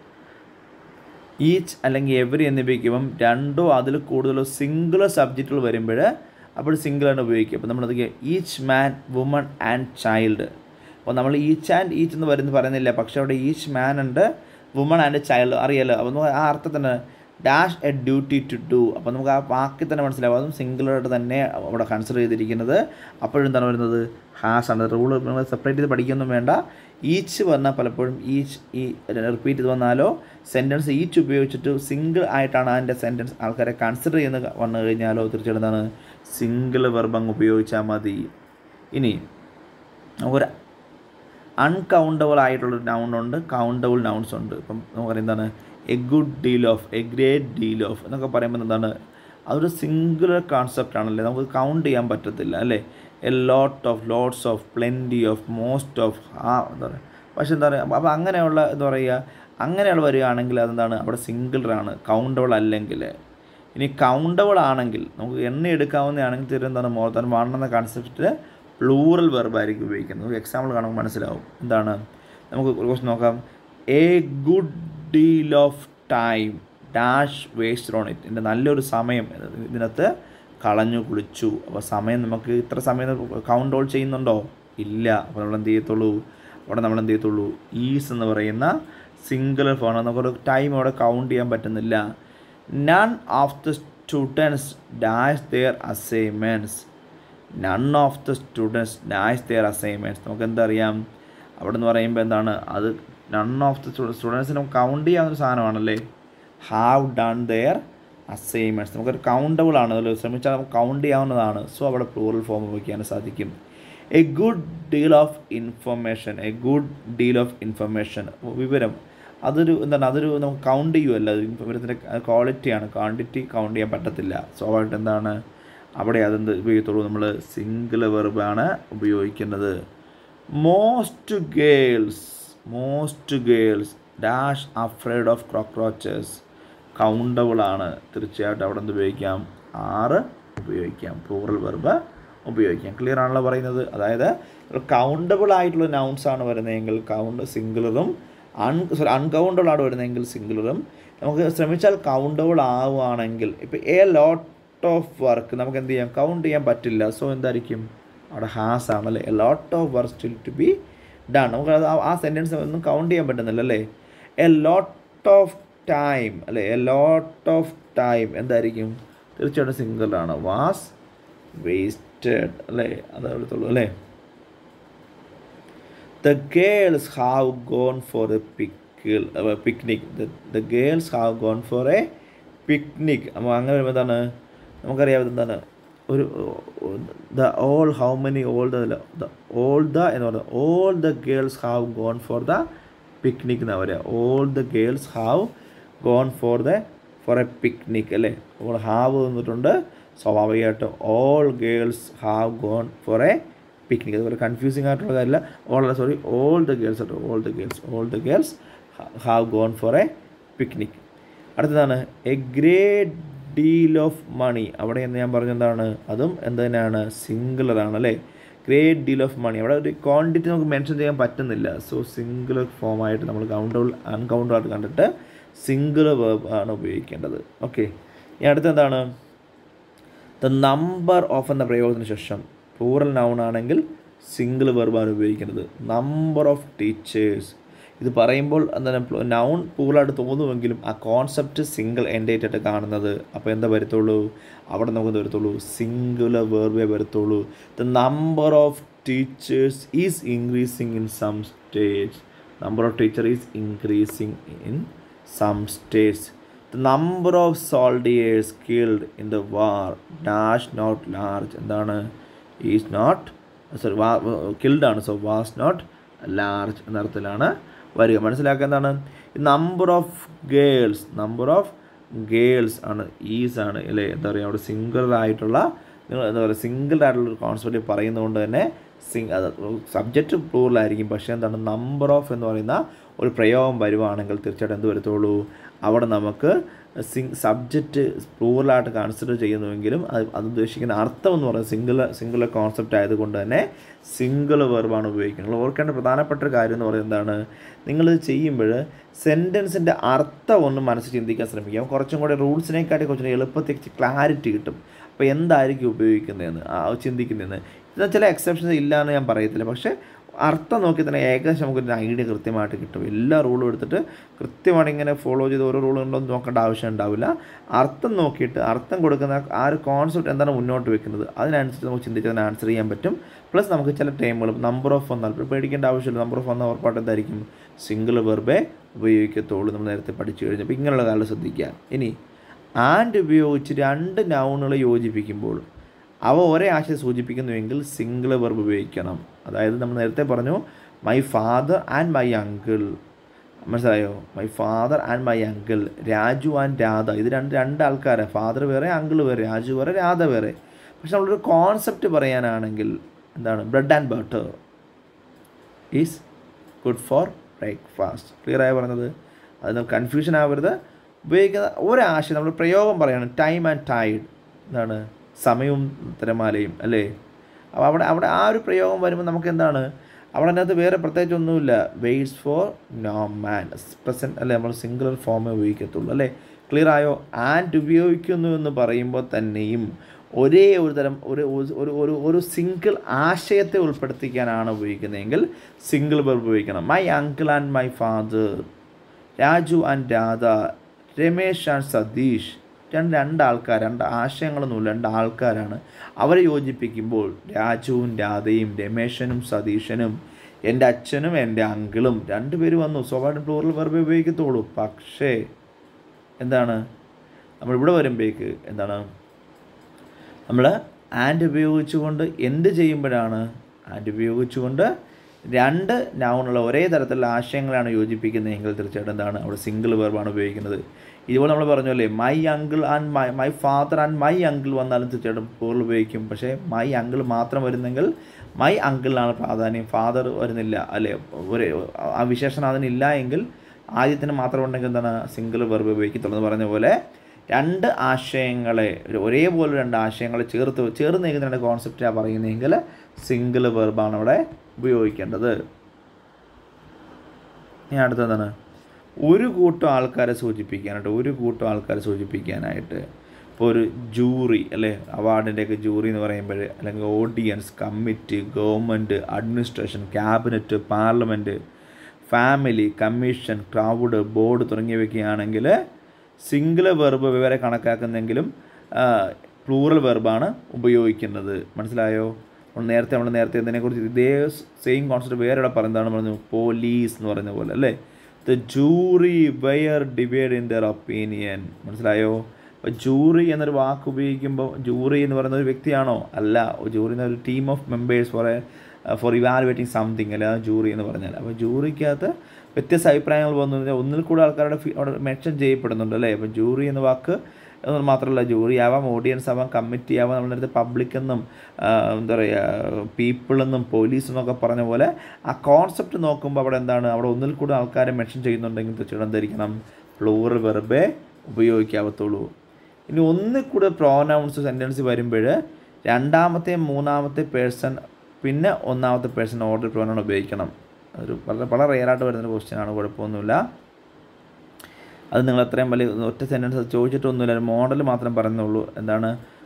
ഈച്ച് അല്ലെങ്കിൽ എവരി എന്നിവയ്ക്കുമ്പം രണ്ടോ അതിൽ കൂടുതലോ സിംഗുലർ സബ്ജക്റ്റുകൾ വരുമ്പോൾ അപ്പോൾ സിംഗിളാണ് ഉപയോഗിക്കുക അപ്പോൾ നമ്മൾ each man woman and child അപ്പോൾ നമ്മൾ ഈച്ച് ആൻഡ് ഈച്ച് എന്ന് വരുന്ന പറയുന്നില്ല പക്ഷേ അവിടെ ഈച്ച് മാൻ ഉണ്ട് വുമൺ ആൻഡ് ചൈൽഡ് അറിയാലോ അപ്പോൾ നമുക്ക് ആ അർത്ഥത്തിന് dash a duty to do അപ്പോൾ നമുക്ക് ആ വാക്കിൽ തന്നെ മനസ്സിലാവും അതും സിംഗിളായിട്ട് തന്നെ അവിടെ കൺസിഡർ ചെയ്തിരിക്കുന്നത് അപ്പോഴും എന്താണ് വരുന്നത് ഹാസ് ആണ് റൂൾ നമ്മൾ സെപ്പറേറ്റ് ചെയ്ത് പഠിക്കൊന്നും വേണ്ട ഈച്ച് പറഞ്ഞാൽ പലപ്പോഴും ഈച്ച് ഈ റിപ്പീറ്റ് ചെയ്ത് വന്നാലോ സെൻറ്റൻസ് ഈച്ച് ഉപയോഗിച്ചിട്ട് സിംഗിൾ ആയിട്ടാണ് അതിൻ്റെ സെൻറ്റൻസ് ആൾക്കാരെ കൺസിഡർ ചെയ്യുന്ന വന്നു കഴിഞ്ഞാലോ തീർച്ചയായിട്ടും എന്താണ് സിംഗിൾ വെർബ് ഉപയോഗിച്ചാൽ മതി ഇനി നമുക്കൊരു അൺകൗണ്ടബിൾ ആയിട്ടുള്ളൊരു നൗൺ ഉണ്ട് കൗണ്ടബിൾ നൗൺസ് ഉണ്ട് ഇപ്പം നമുക്ക് എന്താണ് a good deal of a great deal of എന്നൊക്കെ പറയുമ്പോൾ എന്താണ് അതൊരു സിംഗുലർ കോൺസെപ്റ്റ് ആണല്ലേ നമുക്ക് കൗണ്ട് ചെയ്യാൻ പറ്റത്തില്ല അല്ലേ a lot of lots of plenty of most of ആ എന്താ പറയുക പക്ഷെ എന്താ പറയുക അപ്പോൾ അങ്ങനെയുള്ള എന്താ പറയുക അങ്ങനെയുള്ള വരികയാണെങ്കിൽ അതെന്താണ് അവിടെ സിംഗിളറാണ് കൗണ്ടബിൾ അല്ലെങ്കിൽ ഇനി കൗണ്ടബിൾ ആണെങ്കിൽ നമുക്ക് എണ്ണ എടുക്കാവുന്നതാണെങ്കിൽ തീരെ എന്താണ് മോർ ദാൻ വൺ എന്ന കൺസെപ്റ്റ് പ്ലൂറൽ വെർബായിരിക്കും ഉപയോഗിക്കുന്നത് നമുക്ക് എക്സാമ്പിൾ കാണുമ്പോൾ മനസ്സിലാവും എന്താണ് നമുക്ക് ഒരു ക്വസ്റ്റ് നോക്കാം a good deal of time dash waste on it എൻ്റെ നല്ലൊരു സമയം ഇതിനകത്ത് കളഞ്ഞു കുളിച്ചു അപ്പോൾ സമയം നമുക്ക് ഇത്ര സമയം കൗണ്ട് ഓൾ ചെയ്യുന്നുണ്ടോ ഇല്ല അപ്പോൾ നമ്മൾ എന്ത് ചെയ്യത്തുള്ളൂ അവിടെ നമ്മൾ എന്ത് ചെയ്യത്തുള്ളൂ ഈസ് എന്ന് പറയുന്ന സിംഗിൾ ഫോൺ നമുക്കൊരു ടൈം അവിടെ കൗണ്ട് ചെയ്യാൻ പറ്റുന്നില്ല none of the students dash their assignments none of the students dash their assignments നമുക്ക് എന്താ അറിയാം അവിടെ എന്ന് പറയുമ്പോൾ എന്താണ് അത് നൺ ഓഫ് ദ സ്റ്റുഡൻസിന് നമുക്ക് കൗണ്ട് ചെയ്യാവുന്ന സാധനമാണല്ലേ ഹാവ് ഡൺ ദെയർ അസൈൻമെൻറ്റ്സ് നമുക്കൊരു കൗണ്ടബിൾ ആണ് അതിൽ ശ്രമിച്ചാൽ നമുക്ക് കൗണ്ട് ചെയ്യാവുന്നതാണ് സോ അവിടെ പ്ലൂറൽ ഫോം ഉപയോഗിക്കാൻ സാധിക്കും a good deal of information a good deal of information വിവരം അതൊരു എന്താണ് അതൊരു നമുക്ക് കൗണ്ട് ചെയ്യുമല്ല വിവരത്തിൻ്റെ ക്വാളിറ്റിയാണ് ക്വാണ്ടിറ്റി കൗണ്ട് ചെയ്യാൻ പറ്റത്തില്ല സ്വാഭാവികമായിട്ട് എന്താണ് അവിടെ അതെന്ത് ഉപയോഗിക്കത്തുള്ളൂ നമ്മൾ സിംഗിൾ വെർബാണ് ഉപയോഗിക്കുന്നത് most girls most girls dash afraid of cockroaches കൗണ്ടബിളാണ് തീർച്ചയായിട്ടും അവിടെ എന്ത് ഉപയോഗിക്കാം ആറ് ഉപയോഗിക്കാം പ്ലൂറൽ വെർബ് ഉപയോഗിക്കാം ക്ലിയർ ആണല്ലോ പറയുന്നത് അതായത് കൗണ്ടബിൾ ആയിട്ടുള്ള നൗൺസ് ആണ് വരുന്നതെങ്കിൽ കൗണ്ട് സിംഗിളറും അൺ സോറി അൺകൗണ്ടബിൾ ആണ് വരുന്നതെങ്കിൽ സിംഗിളറും നമുക്ക് ശ്രമിച്ചാൽ കൗണ്ടബിൾ ആവുകയാണെങ്കിൽ ഇപ്പോൾ എ ലോട്ട് ഓഫ് വർക്ക് നമുക്ക് എന്ത് ചെയ്യാം കൗണ്ട് ചെയ്യാൻ പറ്റില്ല സോ എന്തായിരിക്കും അവിടെ ഹാസ് ആണല്ലേ a lot of work still to be done നമുക്ക് അത് ആ സെൻറ്റൻസ് ഒന്നും കൗണ്ട് ചെയ്യാൻ പറ്റുന്നില്ല അല്ലേ എ ലോട്ട് ഓഫ് ടൈം അല്ലേ എ ലോട്ട് ഓഫ് ടൈം എന്തായിരിക്കും തീർച്ചയായിട്ടും സിംഗിളാണ് വാസ് വേസ്റ്റഡ് അല്ലേ അത് എടുത്തുള്ളൂ അല്ലേ the girls have gone for a pickle picnic the girls have gone for a picnic അപ്പോൾ അങ്ങനെ വരുമ്പോൾ എന്താണ് നമുക്കറിയാം എന്താണ് ഒരു the all how many all the all the എന്ന് പറയുന്നത് all the girls have gone for the picnic എന്നാണ് പറയുക all the girls have gone for the for a picnic അല്ലേ അപ്പോൾ ഹാവ് വന്നിട്ടുണ്ട് സ്വാഭാവികമായിട്ട് all girls have gone for a picnic അതുപോലെ confusing ആയിട്ടുള്ള കാര്യമില്ല ഓൾ അല്ല sorry all the girls auto all the girls all the girls have gone for a picnic അടുത്തതാണ് a great deal of money അവിടെ എന്ന് ഞാൻ പറഞ്ഞെന്താണ് അതും എന്ത് തന്നെയാണ് സിംഗുലർ ആണ് അല്ലേ ഗ്രേറ്റ് ഡീൽ ഓഫ് മണി അവിടെ ഒരു ക്വാണ്ടിറ്റി നമുക്ക് മെൻഷൻ ചെയ്യാൻ പറ്റുന്നില്ല സോ സിംഗുലർ ഫോമായിട്ട് നമ്മൾ കൗണ്ടബിൾ അൺകൗണ്ടബിൾ ആയിട്ട് കണ്ടിട്ട് സിംഗിൾ വേർബ് ആണ് ഉപയോഗിക്കേണ്ടത് ഓക്കെ ഇനി അടുത്ത എന്താണ് ദ നമ്പർ ഓഫ് എന്ന പ്രയോഗത്തിന് ശേഷം പ്ലൂറൽ നൗൺ ആണെങ്കിൽ സിംഗിൾ വെർബാണ് ഉപയോഗിക്കുന്നത് നമ്പർ ഓഫ് ടീച്ചേഴ്സ് ഇത് പറയുമ്പോൾ എന്താണ് നൗൺ പ്ലൂറലായിട്ട് തോന്നുമെങ്കിലും ആ കോൺസെപ്റ്റ് സിംഗിൾ എൻഡേറ്റ് ആയിട്ട് കാണുന്നത് അപ്പോൾ എന്താ വരത്തുള്ളൂ അവിടെ നമുക്ക് വരത്തുള്ളൂ സിംഗുലർ വേർബേ വരത്തുള്ളൂ the number of teachers is increasing in some states number of teacher is increasing in some states the number of soldiers killed in the war dash not large എന്താണ് is not sorry was killed ആണ് so was not large എന്ന അർത്ഥത്തിലാണ് വരിക മനസ്സിലാക്കുക എന്താണ് number of girls number of girls ആണ് is ആണ് അല്ലേ എന്താ പറയുക അവിടെ സിംഗിൾ ആയിട്ടുള്ള നിങ്ങൾ എന്താ പറയുക സിംഗിൾ ആയിട്ടുള്ള ഒരു കോൺസെപ്റ്റ് പറയുന്നതുകൊണ്ട് തന്നെ സിംഗ് അത് സബ്ജക്റ്റ് പ്ലൂറലായിരിക്കും പക്ഷേ എന്താണ് നമ്പർ ഓഫ് എന്ന് പറയുന്ന ഒരു പ്രയോഗം വരുവാണെങ്കിൽ തീർച്ചയായിട്ടും എന്ത് വരത്തുള്ളൂ അവിടെ നമുക്ക് സിംഗ് സബ്ജക്റ്റ് പ്ലൂറലായിട്ട് കൺസിഡർ ചെയ്യുന്നുവെങ്കിലും അത് അത് ഉദ്ദേശിക്കുന്ന അർത്ഥം എന്ന് പറയുന്നത് സിംഗിൾ സിംഗിൾ കോൺസെപ്റ്റ് ആയതുകൊണ്ട് തന്നെ സിംഗിൾ വെർബാണ് ഉപയോഗിക്കുന്നത് ഓർക്കേണ്ട പ്രധാനപ്പെട്ട ഒരു കാര്യം എന്ന് പറയുന്നത് എന്താണ് നിങ്ങൾ ചെയ്യുമ്പോൾ സെൻറ്റൻസിൻ്റെ അർത്ഥം ഒന്ന് മനസ്സിൽ ചിന്തിക്കാൻ ശ്രമിക്കുക കുറച്ചും കൂടെ റൂൾസിനെക്കാട്ടി കുറച്ചും എളുപ്പത്തിൽ ക്ലാരിറ്റി കിട്ടും അപ്പോൾ എന്തായിരിക്കും ഉപയോഗിക്കുന്നതെന്ന് ആ ചിന്തിക്കുന്നതെന്ന് ഇതിന് ചില എക്സെപ്ഷൻസ് ഇല്ല എന്ന് ഞാൻ പറയത്തില്ല പക്ഷേ അർത്ഥം നോക്കി തന്നെ ഏകദേശം നമുക്കൊരു ഐഡിയ കൃത്യമായിട്ട് കിട്ടും എല്ലാ റൂളും എടുത്തിട്ട് കൃത്യമായിട്ട് ഇങ്ങനെ ഫോളോ ചെയ്ത് ഓരോ റൂളും ഉണ്ടോ എന്ന് നോക്കേണ്ട ആവശ്യം ഉണ്ടാവില്ല അർത്ഥം നോക്കിയിട്ട് അർത്ഥം കൊടുക്കുന്ന ആ ഒരു കോൺസെപ്റ്റ് എന്താണ് മുന്നോട്ട് വെക്കുന്നത് അതിനനുസരിച്ച് നമുക്ക് ചിന്തിച്ച് അതിന് ആൻസർ ചെയ്യാൻ പറ്റും പ്ലസ് നമുക്ക് ചില ടൈമുകളും നമ്പർ ഓഫ് വന്നാൽ ഇപ്പോൾ പേടിക്കേണ്ട ആവശ്യമില്ല നമ്പർ ഓഫ് വന്നാൽ ഉറപ്പായിട്ട് എന്തായിരിക്കും സിംഗിൾ വെർബേ ഉപയോഗിക്കത്തുള്ളൂ നമ്മൾ നേരത്തെ പഠിച്ചു കഴിഞ്ഞു അപ്പോൾ ഇങ്ങനെയുള്ള കാര്യം ശ്രദ്ധിക്കുക ഇനി ആൻഡ് ഉപയോഗിച്ച് രണ്ട് നൗണുകളെ യോജിപ്പിക്കുമ്പോൾ അവ ഒരേ ആശയം സൂചിപ്പിക്കുന്നുവെങ്കിൽ സിംഗിൾ വെർബ് ഉപയോഗിക്കണം അതായത് നമ്മൾ നേരത്തെ പറഞ്ഞു my father and my uncle മനസ്സിലായോ my father and my uncle Raju and Radha ഇത് രണ്ട് രണ്ട് ആൾക്കാരാണ് ഫാദർ വേറെ അങ്കിൾ വേറെ രാജു വേറെ രാധ വേറെ പക്ഷെ നമ്മളൊരു കോൺസെപ്റ്റ് പറയാനാണെങ്കിൽ എന്താണ് bread and butter is good for breakfast clear ആയി പറഞ്ഞത് അത് കൺഫ്യൂഷൻ ആവരുത് ഉപയോഗിക്കുന്ന ഒരാശയം നമ്മൾ പ്രയോഗം പറയണം ടൈം ആൻഡ് ടൈഡ് എന്താണ് സമയവും തിരമാലയും അല്ലേ അപ്പോൾ അവിടെ അവിടെ ആ ഒരു പ്രയോഗം വരുമ്പോൾ നമുക്ക് എന്താണ് അവിടെ അതിനകത്ത് വേറെ പ്രത്യേകിച്ച് ഒന്നുമില്ല waits for no man present അല്ലേ നമ്മൾ സിംഗുലർ ഫോമേ ഉപയോഗിക്കത്തുള്ളൂ അല്ലേ ക്ലിയർ ആയോ ആൻഡ് ഉപയോഗിക്കുന്നു എന്ന് പറയുമ്പോൾ തന്നെയും ഒരേ ഒരു തരം ഒരു ഒരു ഒരു ഒരു സിംഗിൾ ആശയത്തെ ഉൾപ്പെടുത്തിക്കാനാണ് ഉപയോഗിക്കുന്നതെങ്കിൽ സിംഗിൾ വെർബ് ഉപയോഗിക്കണം my uncle and my father Raju and Radha Ramesh and Satish രണ്ട് രണ്ട് ആൾക്കാർ രണ്ട് ആശയങ്ങളൊന്നുമില്ല രണ്ട് ആൾക്കാരാണ് അവരെ യോജിപ്പിക്കുമ്പോൾ രാജുവും രാധയും രമേശനും സതീശനും എൻ്റെ അച്ഛനും എൻ്റെ അങ്കിളും രണ്ടുപേരും വന്നു സ്വാഭാവികം പ്ലൂറൽ വെർബ് ഉപയോഗിക്കത്തുള്ളൂ പക്ഷേ എന്താണ് നമ്മളിവിടെ വരുമ്പോഴേക്ക് എന്താണ് നമ്മൾ ആൻഡ് ഉപയോഗിച്ചുകൊണ്ട് എന്ത് ചെയ്യുമ്പോഴാണ് ആൻഡ് ഉപയോഗിച്ചുകൊണ്ട് രണ്ട് നൗണുള്ള ഒരേ തരത്തിലുള്ള ആശയങ്ങളാണ് യോജിപ്പിക്കുന്നതെങ്കിൽ തീർച്ചയായിട്ടും എന്താണ് അവിടെ സിംഗിൾ വെർബാണ് ഉപയോഗിക്കുന്നത് ഇതുപോലെ നമ്മൾ പറഞ്ഞല്ലേ my uncle and my my father and my uncle വന്നാലും തീർച്ചയായിട്ടും പ്ലൂറൽ ഉപയോഗിക്കും പക്ഷേ മൈ അങ്കിൾ മാത്രം വരുന്നെങ്കിൽ മൈ അങ്കിളിനാണ് പ്രാധാന്യം ഫാദർ വരുന്നില്ല അല്ലേ ഒരു ആ വിശേഷണം അതിനില്ല എങ്കിൽ ആദ്യത്തിന് മാത്രം ഉണ്ടെങ്കിൽ എന്താണ് സിംഗിൾ വെർബ് ഉപയോഗിക്കത്തുള്ളൂ എന്ന് പറഞ്ഞ പോലെ രണ്ട് ആശയങ്ങളെ ഒരു ഒരേപോലെ രണ്ട് ആശയങ്ങളെ ചേർത്ത് ചേർന്ന് നിൽക്കുന്ന രണ്ട് കോൺസെപ്റ്റാണ് പറയുന്നതെങ്കിൽ സിംഗിൾ വെർബാണ് അവിടെ ഉപയോഗിക്കേണ്ടത് ഇനി അടുത്തെന്താണ് ഒരു കൂട്ടം ആൾക്കാരെ സൂചിപ്പിക്കാനായിട്ട് ഒരു കൂട്ടം ആൾക്കാരെ സൂചിപ്പിക്കാനായിട്ട് ഇപ്പോൾ ഒരു ജൂറി അല്ലേ അവാർഡിൻ്റെയൊക്കെ ജൂറി എന്ന് പറയുമ്പോൾ അല്ലെങ്കിൽ audience committee government administration cabinet parliament family commission crowd board തുടങ്ങിയവയ്ക്കാണെങ്കിൽ സിംഗിൾ വെർബ് ഇവരെ കണക്കാക്കുന്നെങ്കിലും പ്ലൂറൽ വെർബാണ് ഉപയോഗിക്കുന്നത് മനസ്സിലായോ നമ്മൾ നേരത്തെ നമ്മൾ നേരത്തെ ഇതിനെക്കുറിച്ച് ഇതേ സെയിം കോൺസെപ്റ്റ് വേറെ ഇവിടെ പറയുന്നതാണ് പറഞ്ഞു പോലീസ് എന്ന് പറയുന്ന പോലെ അല്ലേ the jury were divide in their opinion മനസ്സിലായോ അപ്പോൾ ജൂറി എന്നൊരു വാക്ക് ഉപയോഗിക്കുമ്പോൾ ജൂറി എന്ന് പറയുന്ന ഒരു വ്യക്തിയാണോ അല്ല ജൂറി എന്ന ഒരു team of members for for evaluating something അല്ല ജൂറി എന്ന് പറഞ്ഞാൽ അപ്പോൾ ജൂറിക്കകത്ത് വ്യത്യസ്ത അഭിപ്രായങ്ങൾ വന്നു കഴിഞ്ഞാൽ ഒന്നിൽ കൂടെ ആൾക്കാരുടെ അവിടെ മെൻഷൻ ചെയ്യപ്പെടുന്നുണ്ട് അല്ലേ അപ്പോൾ ജൂറി എന്ന വാക്ക് എന്ന് മാത്രമല്ല ജൂറി ആവാം ഓഡിയൻസ് ആവാം കമ്മിറ്റി ആവാം നമ്മൾ നേരത്തെ പബ്ലിക് എന്നും എന്താ പറയുക പീപ്പിൾ എന്നും പോലീസ് എന്നൊക്കെ പറഞ്ഞ പോലെ ആ കോൺസെപ്റ്റ് നോക്കുമ്പോൾ അവിടെ എന്താണ് അവിടെ ഒന്നിൽ കൂടെ ആൾക്കാരെ മെൻഷൻ ചെയ്യുന്നുണ്ടെങ്കിൽ തീർച്ചയായിട്ടും എന്തായിരിക്കണം പ്ലൂറൽ വെർബേ ഉപയോഗിക്കാവത്തുള്ളൂ ഇനി ഒന്നിൽ കൂടെ പ്രോനൗൺസ് സെൻറ്റൻസ് വരുമ്പോൾ രണ്ടാമത്തെ മൂന്നാമത്തെ പേഴ്സൺ പിന്നെ ഒന്നാമത്തെ പേഴ്സൺ ഓർഡർ പ്രോനൗൺ ഉപയോഗിക്കണം അതൊരു വളരെ വളരെ റെയറായിട്ട് വരുന്നൊരു ക്വസ്റ്റ്യനാണ് കുഴപ്പമൊന്നുമില്ല അത് നിങ്ങൾ അത്രയും വലിയ ഒറ്റ സെൻറ്റൻസ് ചോദിച്ചിട്ടൊന്നുമില്ല ഒരു മോഡൽ മാത്രം പറയുന്നുള്ളൂ എന്താണ്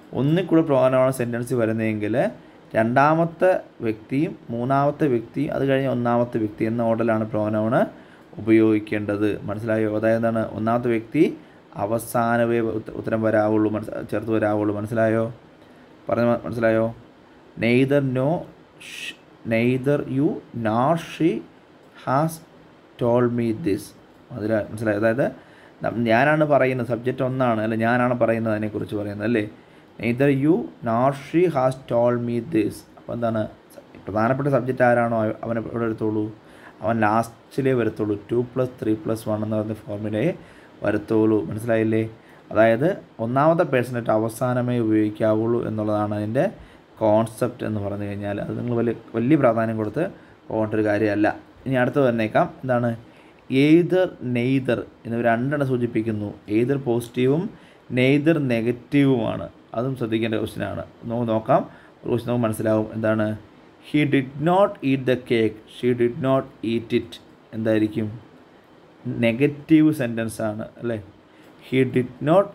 ഒന്നിൽ കൂടെ പ്രോനൗൺ സെൻറ്റൻസ് വരുന്നതെങ്കിൽ രണ്ടാമത്തെ വ്യക്തിയും മൂന്നാമത്തെ വ്യക്തിയും അത് കഴിഞ്ഞ് ഒന്നാമത്തെ വ്യക്തി എന്ന ഓർഡറിലാണ് പ്രോനൗണ് ഉപയോഗിക്കേണ്ടത് മനസ്സിലായോ അതായത് എന്താണ് ഒന്നാമത്തെ വ്യക്തി അവസാനമേ ഉത്ത- ഉത്തരം വരാവുള്ളൂ മനസ്സ് ചേർത്ത് വരാവുള്ളൂ മനസ്സിലായോ പറഞ്ഞ മനസ്സിലായോ neither no neither you nor she has told me this അതിൽ മനസ്സിലായോ അതായത് നം- ഞാനാണ് പറയുന്നത് സബ്ജക്റ്റ് ഒന്നാണ് അല്ലെ ഞാനാണ് പറയുന്നത് അതിനെക്കുറിച്ച് പറയുന്നത് അല്ലേ neither you nor she has told me this അപ്പോൾ എന്താണ് പ്രധാനപ്പെട്ട സബ്ജക്റ്റ് ആരാണോ അവ- അവനെ ഇവിടെ എടുത്തോളൂ അവൻ ലാസ്റ്റിലേ വരത്തുള്ളൂ two plus three plus one എന്ന് പറയുന്ന ഫോർമുലയെ വരത്തുള്ളൂ മനസ്സിലായില്ലേ അതായത് ഒന്നാമത്തെ പേഴ്സണായിട്ട് അവസാനമേ ഉപയോഗിക്കാവുള്ളൂ എന്നുള്ളതാണ് അതിൻ്റെ കോൺസെപ്റ്റ് എന്ന് പറഞ്ഞു കഴിഞ്ഞാൽ അത് നിങ്ങൾ വലിയ വലിയ പ്രാധാന്യം കൊടുത്ത് പോകേണ്ട ഒരു കാര്യമല്ല ഇനി അടുത്ത് വന്നേക്കാം എന്താണ് എയ്തർ നെയ്തർ എന്നിവ രണ്ടെണ്ണം സൂചിപ്പിക്കുന്നു എയ്തർ പോസിറ്റീവും നെയ്തർ നെഗറ്റീവുമാണ് അതും ശ്രദ്ധിക്കേണ്ട ക്വസ്റ്റ്യനാണ് നമുക്ക് നോക്കാം ഒരു ക്വസ്റ്റ്യൻ നമുക്ക് മനസ്സിലാവും എന്താണ് he did not eat the cake she did not eat it എന്തായിരിക്കും നെഗറ്റീവ് സെൻറ്റൻസ് ആണ് അല്ലേ he did not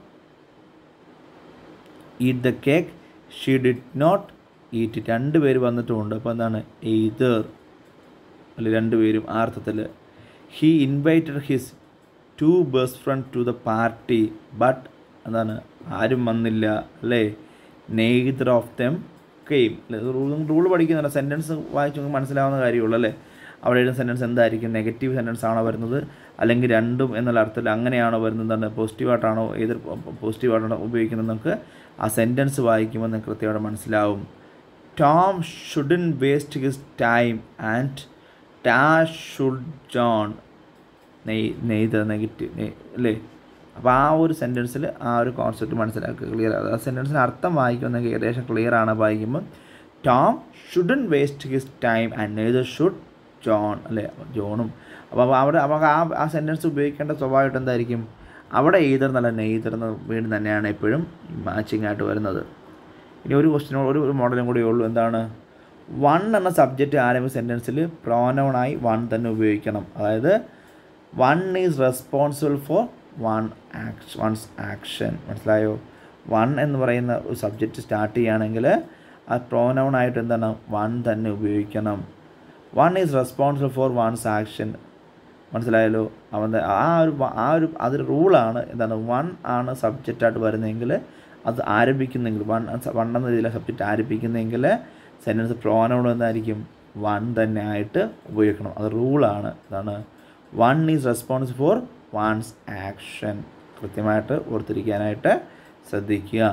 eat the cake she did not eat it രണ്ട് പേര് വന്നിട്ടുമുണ്ട് അപ്പോൾ എന്താണ് എയ്തർ അല്ലെ രണ്ട് പേരും ആ അർത്ഥത്തിൽ he invited his two best friend to the party but എന്താണ് ആരും വന്നില്ല അല്ലേ neither of them came rule പഠിക്കുന്നില്ല സെൻറ്റൻസ് വായിച്ച് നിങ്ങൾക്ക് മനസ്സിലാവുന്ന കാര്യമുള്ളൂ അല്ലേ അവിടെ എഴുതുന്ന സെൻറ്റൻസ് എന്തായിരിക്കും നെഗറ്റീവ് സെൻറ്റൻസ് ആണോ വരുന്നത് അല്ലെങ്കിൽ രണ്ടും എന്നുള്ള അർത്ഥത്തിൽ അങ്ങനെയാണോ വരുന്നത് എന്താണ് പോസിറ്റീവായിട്ടാണോ ഏത് പോസിറ്റീവായിട്ടാണോ ഉപയോഗിക്കുന്നത് നമുക്ക് ആ സെൻറ്റൻസ് വായിക്കുമ്പോൾ നിങ്ങൾക്ക് കൃത്യമായിട്ട് മനസ്സിലാവും Tom shouldn't waste his time and dash should John നെയ് നെയ്ത് നെഗറ്റീവ് അല്ലേ അപ്പോൾ ആ ഒരു സെൻറ്റൻസിൽ ആ ഒരു കോൺസെപ്റ്റ് മനസ്സിലാക്കുക ക്ലിയർ ആ സെൻറ്റൻസിന് അർത്ഥം വായിക്കുമ്പോൾ നിങ്ങൾക്ക് ഏകദേശം ക്ലിയർ ആണ് വായിക്കുമ്പോൾ Tom shouldn't waste his time and neither should John അല്ലേ ജോണും അപ്പോൾ അവിടെ അപ്പോൾ ആ ആ സെൻറ്റൻസ് ഉപയോഗിക്കേണ്ട സ്വഭാവമായിട്ട് എന്തായിരിക്കും അവിടെ എയ്തർ നല്ല നെയ്തർ എന്ന വീണ്ടും തന്നെയാണ് എപ്പോഴും മാച്ചിങ് ആയിട്ട് വരുന്നത് ഇനി ഒരു ക്വസ്റ്റിനോ ഒരു ഒരു മോഡലും കൂടിയേ ഉള്ളൂ എന്താണ് വൺ എന്ന സബ്ജക്റ്റ് ആരംഭിച്ച സെൻറ്റൻസിൽ പ്രോനൗണായി വൺ തന്നെ ഉപയോഗിക്കണം അതായത് one is responsible for one action one's action മനസ്സിലായോ വൺ എന്ന് പറയുന്ന ഒരു സബ്ജക്റ്റ് സ്റ്റാർട്ട് ചെയ്യുകയാണെങ്കിൽ ആ pronoun ആയിട്ട് എന്താണ് വൺ തന്നെ ഉപയോഗിക്കണം one is responsible for one's action മനസ്സിലായല്ലോ അവൻ്റെ ആ ഒരു വ- ആ ഒരു അതൊരു റൂളാണ് എന്താണ് വൺ ആണ് സബ്ജക്റ്റായിട്ട് വരുന്നതെങ്കിൽ അത് ആരംഭിക്കുന്നെങ്കിൽ വൺ വൺ എന്ന രീതിയിലെ സബ്ജക്റ്റ് ആരംഭിക്കുന്നെങ്കിൽ സെൻറ്റൻസ് പ്രോനൗൺ എന്തായിരിക്കും വൺ തന്നെ ആയിട്ട് ഉപയോഗിക്കണം അത് റൂളാണ് അതാണ് one is response for one's action കൃത്യമായിട്ട് ഓർത്തിരിക്കാനായിട്ട് ശ്രദ്ധിക്കുക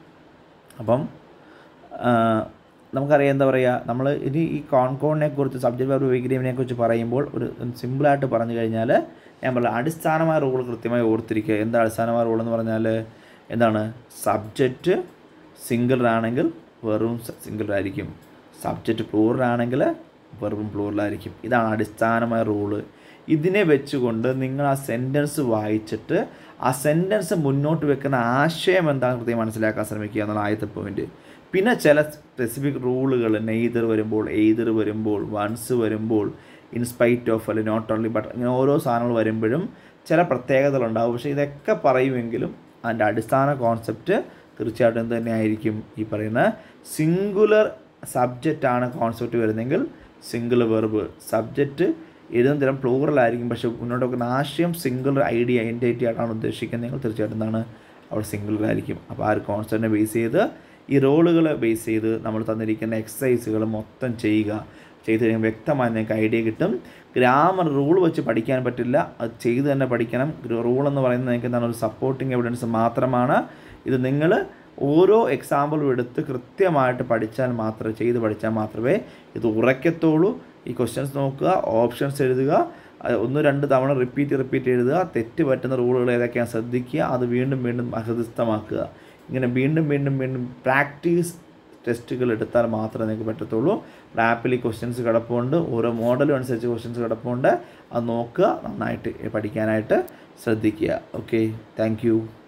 അപ്പം ആ, നമുക്കറിയാം എന്താ പറയുക നമ്മൾ ഇനി ഈ കോൺകോണിനെ കുറിച്ച് സബ്ജക്റ്റ് വെർബ് വിഗ്രഹിനെ കുറിച്ച് പറയുമ്പോൾ ഒരു സിമ്പിളായിട്ട് പറഞ്ഞു കഴിഞ്ഞാൽ ഞാൻ പറയാം അടിസ്ഥാനമായ റൂൾ കൃത്യമായി ഓർത്തിരിക്കുക എന്താ അടിസ്ഥാനമായ റൂൾ എന്ന് പറഞ്ഞാൽ എന്താണ് സബ്ജക്റ്റ് സിംഗിൾ ആണെങ്കിൽ വെറും സിംഗിൾ ആയിരിക്കും സബ്ജക്റ്റ് പ്ലൂറൽ ആണെങ്കിൽ വെറും പ്ലൂറലായിരിക്കും ഇതാണ് അടിസ്ഥാനമായ റൂള് ഇതിനെ വെച്ചുകൊണ്ട് നിങ്ങൾ ആ സെൻറ്റൻസ് വായിച്ചിട്ട് ആ സെൻറ്റൻസ് മുന്നോട്ട് വെക്കുന്ന ആശയം എന്താണെന്ന് കൃത്യം മനസ്സിലാക്കാൻ ശ്രമിക്കുക എന്നുള്ള ആദ്യത്തെ പോയിന്റ് പിന്നെ ചില സ്പെസിഫിക് റൂളുകൾ നെയ്തർ വരുമ്പോൾ എയ്തർ വരുമ്പോൾ വൺസ് വരുമ്പോൾ ഇൻസ്പൈറ്റ് ഓഫ് അല്ലെങ്കിൽ നോട്ട് ഓൺലി ബട്ട് ഇങ്ങനെ ഓരോ സാധനങ്ങൾ വരുമ്പോഴും ചില പ്രത്യേകതകളുണ്ടാവും പക്ഷേ ഇതൊക്കെ പറയുമെങ്കിലും അതിൻ്റെ അടിസ്ഥാന കോൺസെപ്റ്റ് തീർച്ചയായിട്ടും എന്ത് തന്നെയായിരിക്കും ഈ പറയുന്ന സിംഗുലർ സബ്ജക്റ്റാണ് കോൺസെപ്റ്റ് വരുന്നതെങ്കിൽ സിംഗിൾ വെർബ് സബ്ജക്റ്റ് എഴുതുന്ന തരം പ്ലൂറൽ ആയിരിക്കും പക്ഷേ മുന്നോട്ട് വെക്കുന്ന ആശയം സിംഗിൾ ഐഡിയ എൻറ്റൈറ്റി ആയിട്ടാണ് ഉദ്ദേശിക്കുന്നതെങ്കിൽ തീർച്ചയായിട്ടും എന്താണ് അവിടെ സിംഗിളർ ആയിരിക്കും അപ്പോൾ ആ ഒരു കോൺസെപ്റ്റിനെ ബേസ് ചെയ്ത് ഈ റോളുകൾ ബേസ് ചെയ്ത് നമ്മൾ തന്നിരിക്കുന്ന എക്സസൈസുകൾ മൊത്തം ചെയ്യുക ചെയ്ത് കഴിയുമ്പോൾ വ്യക്തമായി നിങ്ങൾക്ക് ഐഡിയ കിട്ടും ഗ്രാമർ റൂൾ വെച്ച് പഠിക്കാൻ പറ്റില്ല അത് ചെയ്ത് തന്നെ പഠിക്കണം റൂൾ എന്ന് പറയുന്നത് നിങ്ങൾക്ക് എന്താണ് ഒരു സപ്പോർട്ടിങ് എവിഡൻസ് മാത്രമാണ് ഇത് നിങ്ങൾ ഓരോ എക്സാമ്പിളും എടുത്ത് കൃത്യമായിട്ട് പഠിച്ചാൽ മാത്രമേ ചെയ്ത് പഠിച്ചാൽ മാത്രമേ ഇത് ഉറക്കത്തുള്ളൂ ഈ ക്വസ്റ്റ്യൻസ് നോക്കുക ഓപ്ഷൻസ് എഴുതുക അത് ഒന്ന് രണ്ട് തവണ റിപ്പീറ്റ് റിപ്പീറ്റ് എഴുതുക തെറ്റ് പറ്റുന്ന റൂളുകൾ ഏതൊക്കെയാണ് ശ്രദ്ധിക്കുക അത് വീണ്ടും വീണ്ടും അഹൃദസ്ഥമാക്കുക ഇങ്ങനെ വീണ്ടും വീണ്ടും വീണ്ടും പ്രാക്ടീസ് ടെസ്റ്റുകൾ എടുത്താൽ മാത്രമേ നിങ്ങൾക്ക് പറ്റത്തുള്ളൂ ആപ്പിൽ ഈ ക്വസ്റ്റ്യൻസ് കിടപ്പുണ്ട് ഓരോ മോഡലും അനുസരിച്ച് ക്വസ്റ്റ്യൻസ് കിടപ്പുണ്ട് അത് നോക്കുക നന്നായിട്ട് പഠിക്കാനായിട്ട് ശ്രദ്ധിക്കുക ഓക്കെ താങ്ക്